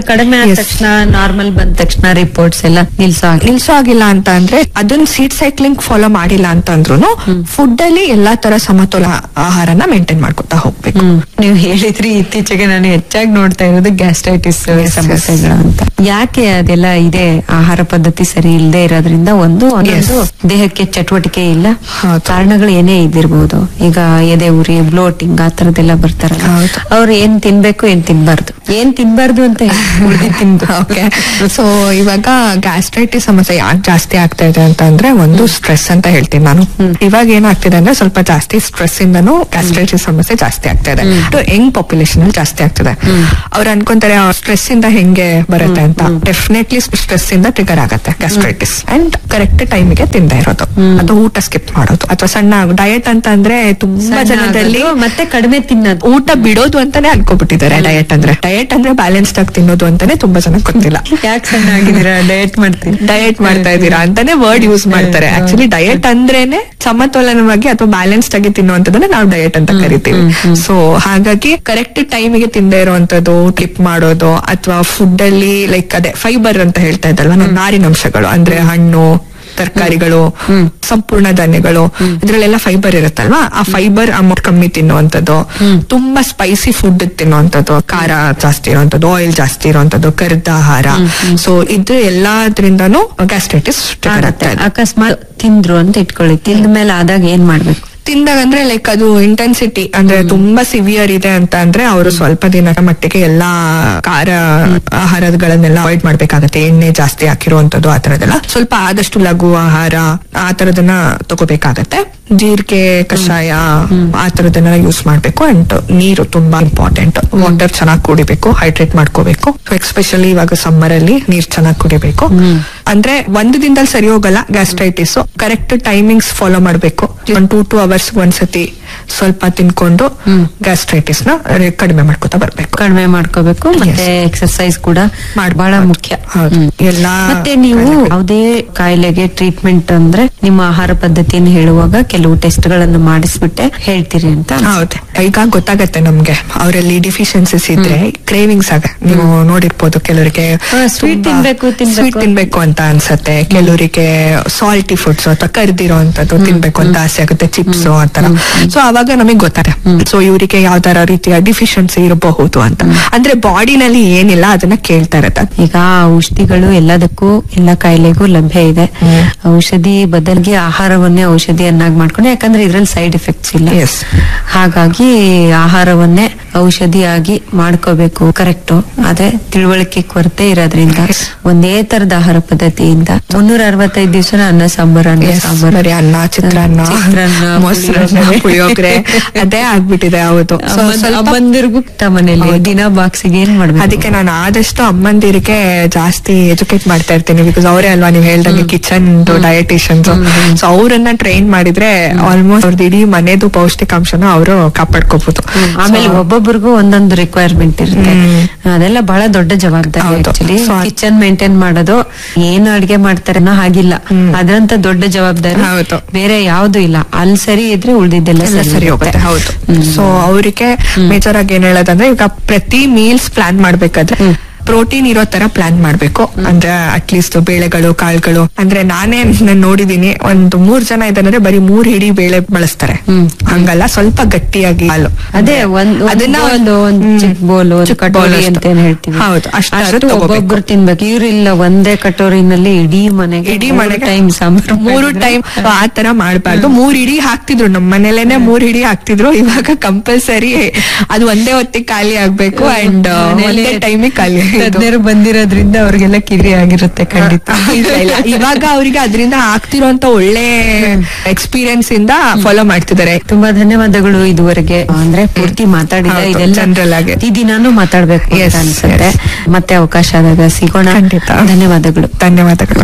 ಕಡಿಮೆ ಆದ Yes. ತಕ್ಷಣ ನಾರ್ಮಲ್ ಬಂದ ತಕ್ಷಣ ರಿಪೋರ್ಟ್ಸ್ ಎಲ್ಲ ನಿಲ್ಸೋ ಹಾಗೆ ನಿಲ್ಸೋ ಆಗಿಲ್ಲ ಅಂತ ಅಂದ್ರೆ ಅದನ್ನ ಸೀಡ್ ಸೈಕ್ಲಿಂಗ್ ಫಾಲೋ ಮಾಡಿಲ್ಲ ಅಂತ ಅಂದ್ರೂ ಫುಡ್ ಅಲ್ಲಿ ಎಲ್ಲಾ ತರ ಸಮತೋಲ ಆಹಾರನ ಮೇಂಟೈನ್ ಮಾಡ್ಕೊತಾ ಹೋಗ್ಬೇಕು ಹ್ಮ್. ನೀವು ಹೇಳಿದ್ರಿ ಇತ್ತೀಚೆಗೆ ನಾನು ಹೆಚ್ಚಾಗಿ ನೋಡ್ತಾ ಇರೋದು ಗ್ಯಾಸ್ಟ್ರೈಟಿಸ್ Yes, ಸಮಸ್ಯೆಗಳು ಅಂತ ಯಾಕೆ ಅದೆಲ್ಲ ಇದೆ ಆಹಾರ ಪದ್ಧತಿ ಸರಿ ಇಲ್ಲದೆ ಇರೋದ್ರಿಂದ ಒಂದು ಒಂದೊಂದು ದೇಹಕ್ಕೆ ಚಟುವಟಿಕೆ ಇಲ್ಲ ಹೌದು. ಕಾರಣಗಳು ಏನೇ ಇದಿರ್ಬೋದು ಈಗ ಎದೆ ಉರಿ ಬ್ಲೋಟಿಂಗ್ ಆ ತರದೆಲ್ಲ ಬರ್ತಾರಲ್ಲ ಹೌದು. ಅವ್ರು ಏನ್ ತಿನ್ಬೇಕು ಏನ್ ತಿನ್ಬಾರ್ದು ಏನ್ ತಿನ್ಬಾರ್ದು ಅಂತ ಉಳ್ದಿದ್ ತಿಂದು ಓಕೆ ಸೊ ಇವಾಗ ಗ್ಯಾಸ್ಟ್ರೈಟಿಸ್ ಸಮಸ್ಯೆ ಯಾಕೆ ಜಾಸ್ತಿ ಆಗ್ತಾ ಇದೆ ಅಂತ ಅಂದ್ರೆ ಒಂದು ಸ್ಟ್ರೆಸ್ ಅಂತ ಹೇಳ್ತೀನಿ ನಾನು ಇವಾಗ ಏನಾಗ್ತಿದೆ ಅಂದ್ರೆ ಸ್ವಲ್ಪ ಜಾಸ್ತಿ ಸ್ಟ್ರೆಸ್ ಇಂದನೂ ಗ್ಯಾಸ್ಟ್ರೈಟಿಸ್ ಸಮಸ್ಯೆ ಜಾಸ್ತಿ ಆಗ್ತಾ ಇದೆ ಯಂಗ್ ಪಾಪ್ಯುಲೇಷನ್ ಅಲ್ಲಿ ಜಾಸ್ತಿ ಆಗ್ತಿದೆ ಅವ್ರು ಅನ್ಕೊಂತಾರೆ ಸ್ಟ್ರೆಸ್ ಇಂದ ಹೆಂಗೆ ಬರುತ್ತೆ ಅಂತ ಡೆಫಿನೆಟ್ಲಿ ಸ್ಟ್ರೆಸ್ ಇಂದ ಟ್ರಿಗರ್ ಆಗತ್ತೆ ಗ್ಯಾಸ್ಟ್ರೈಟಿಸ್ ಅಂಡ್ ಕರೆಕ್ಟ್ ಟೈಮಿಗೆ ತಿಂದ ಇರೋದು ಅಥವಾ ಊಟ ಸ್ಕಿಪ್ ಮಾಡೋದು ಅಥವಾ ಸಣ್ಣ ಡಯಟ್ ಅಂತ ಅಂದ್ರೆ ತುಂಬಾ ಸಣ್ಣ ಜನದಲ್ಲಿ ಆಗೋದು, ಮತ್ತೆ ಕಡಿಮೆ ತಿನ್ನೋದು ಊಟ ಬಿಡೋದು ಅಂತಾನೆ ಅನ್ಕೋಬಿಟ್ಟಿದ್ದಾರೆ ಡಯಟ್ ಅಂದ್ರೆ ಡಯಟ್ ಅಂದ್ರೆ ಬ್ಯಾಲೆನ್ಸ್ಡ್ ಆಗಿ ತಿನ್ನೋದು ಅಂತಾನೆ ತುಂಬಾ ಜನ ಗೊತ್ತಿಲ್ಲ ಯಾಕೆ ಸಣ್ಣ ಆಗಿದ್ದೀರಾ ಡಯಟ್ ಮಾಡ್ತೀನಿ ಡಯಟ್ ಮಾಡ್ತಾ ಇದ್ದೀರಾ ಅಂತಾನೆ ವರ್ಡ್ ಯೂಸ್ ಮಾಡ್ತಾರೆ ಆಕ್ಚುಲಿ ಡಯಟ್ ಅಂದ್ರೇನೆ ಸಮತೋಲನವಾಗಿ ಅಥವಾ ಬ್ಯಾಲೆನ್ಸ್ಡ್ ಆಗಿ ತಿನ್ನುವಂತದನ್ನ ನಾವು ಡಯಟ್ ಅಂತ ಕರಿತೀವಿ ಸೊ ಹಾಗಾಗಿ ಕರೆಕ್ಟ್ ಟೈಮಿಗೆ ತಿಂದೇ ಇರುವಂತದ್ದು ಟಿಪ್ ಮಾಡೋದು ಅಥವಾ ಫುಡ್ ಅಲ್ಲಿ ಲೈಕ್ ಅದೇ ಫೈಬರ್ ಅಂತ ಹೇಳ್ತಾ ಇದ್ದಲ್ವಾ ನಾವು ನಾರಿನಂಶಗಳು ಅಂದ್ರೆ ಹಣ್ಣು ತರಕಾರಿಗಳು ಸಂಪೂರ್ಣ ಧಾನ್ಯಗಳು ಇದ್ರಲ್ಲೆಲ್ಲ ಫೈಬರ್ ಇರುತ್ತಲ್ವಾ ಆ ಫೈಬರ್ ಅಮೌಂಟ್ ಕಮ್ಮಿ ತಿನ್ನುವಂಥದ್ದು ತುಂಬಾ ಸ್ಪೈಸಿ ಫುಡ್ ತಿನ್ನುವಂಥದ್ದು ಖಾರ ಜಾಸ್ತಿ ಇರುವಂತದ್ದು ಆಯಿಲ್ ಜಾಸ್ತಿ ಇರುವಂತದ್ದು ಕರಿದ ಆಹಾರ ಸೊ ಇದು ಎಲ್ಲಾದ್ರಿಂದನೂ ಗ್ಯಾಸ್ಟ್ರೈಟಿಸ್ ಆಗ್ತಾ ಇದೆ ಅಕಸ್ಮಾತ್ ತಿಂದ್ರು ಅಂತ ಇಟ್ಕೊಳ್ಳಿ ತಿಂದ ಮೇಲೆ ಆದಾಗ ಏನ್ ಮಾಡ್ಬೇಕು ತಿಂದಾಗ ಅಂದ್ರೆ ಲೈಕ್ ಅದು ಇಂಟೆನ್ಸಿಟಿ ಅಂದ್ರೆ ತುಂಬಾ ಸಿವಿಯರ್ ಇದೆ ಅಂತ ಅಂದ್ರೆ ಅವರು ಸ್ವಲ್ಪ ದಿನದ ಮಟ್ಟಿಗೆ ಎಲ್ಲಾ ಖಾರ ಆಹಾರಗಳನ್ನೆಲ್ಲ ಅವಾಯ್ಡ್ ಮಾಡ್ಬೇಕಾಗತ್ತೆ ಎಣ್ಣೆ ಜಾಸ್ತಿ ಹಾಕಿರುವಂತದ್ದು ಆ ತರದೆಲ್ಲ ಸ್ವಲ್ಪ ಆದಷ್ಟು ಲಘು ಆಹಾರ ಆ ತರದನ್ನ ತಗೋಬೇಕಾಗತ್ತೆ ಜೀರಿಗೆ ಕಷಾಯ ಆ ತರದನ್ನ ಯೂಸ್ ಮಾಡ್ಬೇಕು ಅಂಡ್ ನೀರು ತುಂಬಾ ಇಂಪಾರ್ಟೆಂಟ್ ವಾಟರ್ ಚೆನ್ನಾಗಿ ಕುಡಿಬೇಕು ಹೈಡ್ರೇಟ್ ಮಾಡ್ಕೋಬೇಕು ಎಸ್ಪೆಷಲಿ ಇವಾಗ ಸಮ್ಮರ್ ಅಲ್ಲಿ ನೀರ್ ಚೆನ್ನಾಗಿ ಕುಡಿಬೇಕು ಅಂದ್ರೆ ಒಂದು ದಿನದಲ್ಲಿ ಸರಿ ಹೋಗಲ್ಲ ಗ್ಯಾಸ್ಟ್ರೈಟಿಸ್ ಕರೆಕ್ಟ್ ಟೈಮಿಂಗ್ಸ್ ಫಾಲೋ ಮಾಡ್ಬೇಕು ಒಂದ್ ಟೂ ಟೂ ಅವರ್ಸ್ ಒಂದ್ಸತಿ ಸ್ವಲ್ಪ ತಿನ್ಕೊಂಡು ಗ್ಯಾಸ್ಟ್ರೈಟಿಸ್ ನ ಕಡಿಮೆ ಮಾಡ್ಕೊತಾ ಬರ್ಬೇಕು ಕಡಿಮೆ ಮಾಡ್ಕೋಬೇಕು ಮತ್ತೆ ಎಕ್ಸರ್ಸೈಸ್ ಕೂಡ ಮಾಡ್ಬೇಕು. ಬಹಳ ಮುಖ್ಯ ಹೌದು. ಹ್ಮ್. ಎಲ್ಲಾ ಮತ್ತೆ ನೀವು ಯಾವುದೇ ಕಾಯಿಲೆಗೆ ಟ್ರೀಟ್ಮೆಂಟ್ ಅಂದ್ರೆ ನಿಮ್ಮ ಆಹಾರ ಪದ್ಧತಿಯನ್ನು ಹೇಳುವಾಗ ಕೆಲವು ಟೆಸ್ಟ್ ಗಳನ್ನು ಮಾಡಿಸ್ಬಿಟ್ಟೆ ಹೇಳ್ತೀರಿ ಅಂತ ಹೌದು ಈಗ ಗೊತ್ತಾಗತ್ತೆ ನಮ್ಗೆ ಅವರಲ್ಲಿ ಡಿಫಿಷಿಯನ್ಸಿಸ್ ಇದ್ರೆ ಕ್ರೇವಿಂಗ್ಸ್ ಆಗ ನೀವು ನೋಡಿರ್ಬೋದು ಕೆಲವರಿಗೆ ಹಾ, sweet ತಿನ್ಬೇಕು, ತಿನ್ಬೇಕು. ಸ್ವೀಟ್ ತಿನ್ಬೇಕು ಅಂತ ಅನ್ಸತ್ತೆ ಕೆಲವರಿಗೆ ಸಾಲ್ಟಿ ಫುಡ್ಸ್ ಅಥವಾ ಕರ್ದಿರೋ ಅಂತದ್ದು ತಿನ್ಬೇಕು ಅಂತ ಆಸೆ ಆಗುತ್ತೆ ಚಿಪ್ಸ್ ಆತರ ಸೊ ಅವಾಗ ನಮಗೆ ಗೊತ್ತಾರೆ ಸೊ ಇವರಿಗೆ ಯಾವ ತರ ರೀತಿಯ ಡಿಫಿಷಿಯನ್ಸಿ ಇರಬಹುದು ಅಂತ ಅಂದ್ರೆ ಬಾಡಿನಲ್ಲಿ ಏನಿಲ್ಲ ಅದನ್ನ ಕೇಳ್ತಾ ಇರತ್ತೆ ಈಗ ಔಷಧಿಗಳು ಎಲ್ಲದಕ್ಕೂ ಎಲ್ಲ ಕಾಯಿಲೆಗೂ ಲಭ್ಯ ಇದೆ ಹ್ಮ್. ಔಷಧಿ ಬದಲಿಗೆ ಆಹಾರವನ್ನೇ ಔಷಧಿಯನ್ನಾಗಿ ಮಾಡ್ಕೊಂಡು ಯಾಕಂದ್ರೆ ಇದ್ರಲ್ಲಿ ಸೈಡ್ ಎಫೆಕ್ಟ್ಸ್ ಇಲ್ಲ Yes. ಹಾಗಾಗಿ ಆಹಾರವನ್ನೇ ಔಷಧಿಯಾಗಿ ಮಾಡ್ಕೋಬೇಕು ಕರೆಕ್ಟ್ ಅದೇ ತಿಳುವಳಿಕೆ ಕೊರತೆ ಇರೋದ್ರಿಂದ ಒಂದೇ ತರದ ಆಹಾರ ಪದ್ಧತಿಯಿಂದ ಮುನ್ನೂರ ಅರವತ್ತೈದು ದಿವಸ ಅನ್ನ ಸಾಂಬಾರ್ ಅನ್ನ Yes, ಸಾಂಬಾರ್ ಬರೀ ಅನ್ನ ಚಿತ್ರಾನ್ನ ಚಿತ್ರಾನ್ನ, ಮೊಸರನ್ನ ಪುಳಿಯೋಗರೆ. ಪುಳಿಯೋಗರೆ ಅದೇ ಆಗ್ಬಿಟ್ಟಿದೆ ಹೌದು So, ಸ್ವಲ್ಪ ಅಮ್ಮಂದಿರ್ಗೂ ಮನೇಲಿ ದಿನ ಬಾಕ್ಸಿಗೆ ಏನ್ ಮಾಡ್ಬೇಕು ಅದಕ್ಕೆ ನಾನು ಆದಷ್ಟು ಅಮ್ಮಂದಿರಿಗೆ ಜಾಸ್ತಿ ಎಜುಕೇಟ್ ಮಾಡ್ತಾ ಇರ್ತೀನಿ ಬಿಕಾಸ್ ಅವರೇ ಅಲ್ವಾ ನೀವು ಹೇಳ್ದಂಗೆ ಕಿಚನ್ ಡಯಟಿಷಿಯನ್ಸ್ ಸೊ ಅವರನ್ನ ಟ್ರೈನ್ ಮಾಡಿದ್ರೆ ಆಲ್ಮೋಸ್ಟ್ ಅವ್ರದ್ದು ಇಡೀ ಮನೆದು ಪೌಷ್ಟಿಕಾಂಶನ ಅವರು ಕಾಪಾಡ್ಕೋಬಹುದು ಆಮೇಲೆ ಒಬ್ಬೊಬ್ಬರಿಗೂ ಒಂದೊಂದು ರಿಕ್ವೈರ್ಮೆಂಟ್ ಇರುತ್ತೆ ಅದೆಲ್ಲ ಬಹಳ ದೊಡ್ಡ ಜವಾಬ್ದಾರಿ ಹೌದು. ಆಕ್ಚುಲಿ So, ಕಿಚನ್ ಮೇಂಟೈನ್ ಮಾಡೋದು ಏನು ಅಡ್ಗೆ ಮಾಡ್ತಾರೆ ಅನ್ನೋ ಹಾಗಿಲ್ಲ ಅದ್ರಂತ ದೊಡ್ಡ ಜವಾಬ್ದಾರಿ ಹೌದು. ಬೇರೆ ಯಾವ್ದು ಇಲ್ಲ ಅಲ್ಲಿ ಸರಿ ಇದ್ರೆ ಉಳ್ದಿದ್ದೆಲ್ಲ ಎಲ್ಲ ಸರಿ ಹೋಗುತ್ತೆ ಹೌದು ಸೊ ಅವರಿಗೆ ಮೇಜರ್ ಆಗಿ ಏನ್ ಹೇಳೋದಂದ್ರೆ ಈಗ ಪ್ರತಿ ಮೀಲ್ಸ್ ಪ್ಲಾನ್ ಮಾಡ್ಬೇಕಾದ್ರೆ ಪ್ರೋಟೀನ್ ಇರೋ ತರ ಪ್ಲಾನ್ ಮಾಡ್ಬೇಕು ಅಂದ್ರೆ ಅಟ್ಲೀಸ್ಟ್ ಬೇಳೆಗಳು ಕಾಳುಗಳು ಅಂದ್ರೆ ನಾನೇ ನಾನ್ ನೋಡಿದೀನಿ ಒಂದು ಮೂರ್ ಜನ ಇದಾರೆ ಬರೀ ಮೂರ್ ಹಿಡಿ ಬೇಳೆ ಬಳಸ್ತಾರೆ ಹಂಗಲ್ಲ ಸ್ವಲ್ಪ ಗಟ್ಟಿಯಾಗಿ ಹಾಲು ಅದೇ ಒಂದ್ ಅದನ್ನ ಒಂದು ಒಂದು ಹ್ಮ್. ಚಿಕ್ಕ ಬೋಲು ಒಂದು ಚಿಕ್ಕ bowl ಕಟೋರಿ ಅಷ್ಟು. ಅಂತ ಏನ್ ಹೇಳ್ತೀವಿ ಹೌದು ಅಷ್ಟಾದ್ರೂ ಅಷ್ಟು ತಗೋಬೇಕು. ಒಬ್ಬೊಬ್ರು ತಿನ್ಬೇಕು ಇವ್ರಿಲ್ಲ ಒಂದೇ ಕಟೋರಿನಲ್ಲಿ ಇಡೀ ಮನೆಗೆ ಇಡೀ ಮನೆಗೆ ಟೈಮ್ ಸಾಂಬಾರ್ ಮೂರು ಮಾಡಿದ್ರೆ ಟೈಮ್ ಆ ತರ ಮಾಡ್ಬಾರ್ದು ಮೂರ್ ಇಡೀ ಹಾಕ್ತಿದ್ರು ನಮ್ಮ ಮನೇಲೇನೆ ಮೂರ್ ಇಡೀ ಹಾಕ್ತಿದ್ರು ಇವಾಗ ಕಂಪಲ್ಸರಿ ಅದು ಒಂದೇ ಹೊತ್ತಿಗೆ ಖಾಲಿ ಆಗ್ಬೇಕು ಅಂಡ್ ಮನೇಲಿ ಒಂದೇ ಟೈಮಿಗೆ ಖಾಲಿ ತಜ್ಞರು ಬಂದಿರೋದ್ರಿಂದ ಅವ್ರಿಗೆಲ್ಲ ಕಿರಿ ಆಗಿರುತ್ತೆ ಖಂಡಿತ ಇಲ್ಲ, ಇಲ್ಲ. ಇವಾಗ ಅವರಿಗೆ ಅದರಿಂದ ಆಗ್ತಿರೋಂತ ಒಳ್ಳೆ ಎಕ್ಸ್ಪೀರಿಯನ್ಸ್ ಇಂದ ಫಾಲೋ ಮಾಡ್ತಿದ್ದಾರೆ ತುಂಬಾ ಧನ್ಯವಾದಗಳು ಇದುವರೆಗೆ ಅಂದ್ರೆ ಪೂರ್ತಿ ಮಾತಾಡಿದ ಹೌದು, ಇದೆಲ್ಲ general ಆಗಿ. ಪ್ರತಿದಿನಾನು ಮಾತಾಡ್ಬೇಕು ಅಂತ Yes, ಅನ್ಸುತ್ತೆ ಮತ್ತೆ ಅವಕಾಶ ಆದಾಗ ಸಿಗೋಣ ಖಂಡಿತ. ಧನ್ಯವಾದಗಳು ಧನ್ಯವಾದಗಳು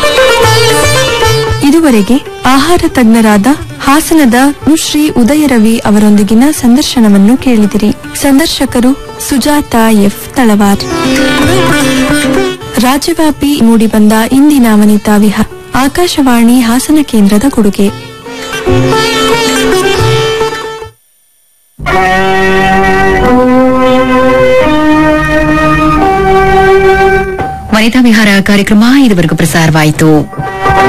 ಇದುವರೆಗೆ ಆಹಾರ ತಜ್ಞರಾದ ಹಾಸನದ ಶ್ರೀ ಉದಯರವಿ ಅವರೊಂದಿಗಿನ ಸಂದರ್ಶನವನ್ನು ಕೇಳಿದಿರಿ ಸಂದರ್ಶಕರು ಸುಜಾತ ಎಫ್ ತಳವಾರ್ ರಾಜ್ಯವ್ಯಾಪಿ ಮೂಡಿಬಂದ ಇಂದಿನ ವನಿತಾ ವಿಹಾರ ಆಕಾಶವಾಣಿ ಹಾಸನ ಕೇಂದ್ರದ ಕೊಡುಗೆ ವನಿತಾ ವಿಹಾರ ಕಾರ್ಯಕ್ರಮ ಇದುವರೆಗೂ ಪ್ರಸಾರವಾಯಿತು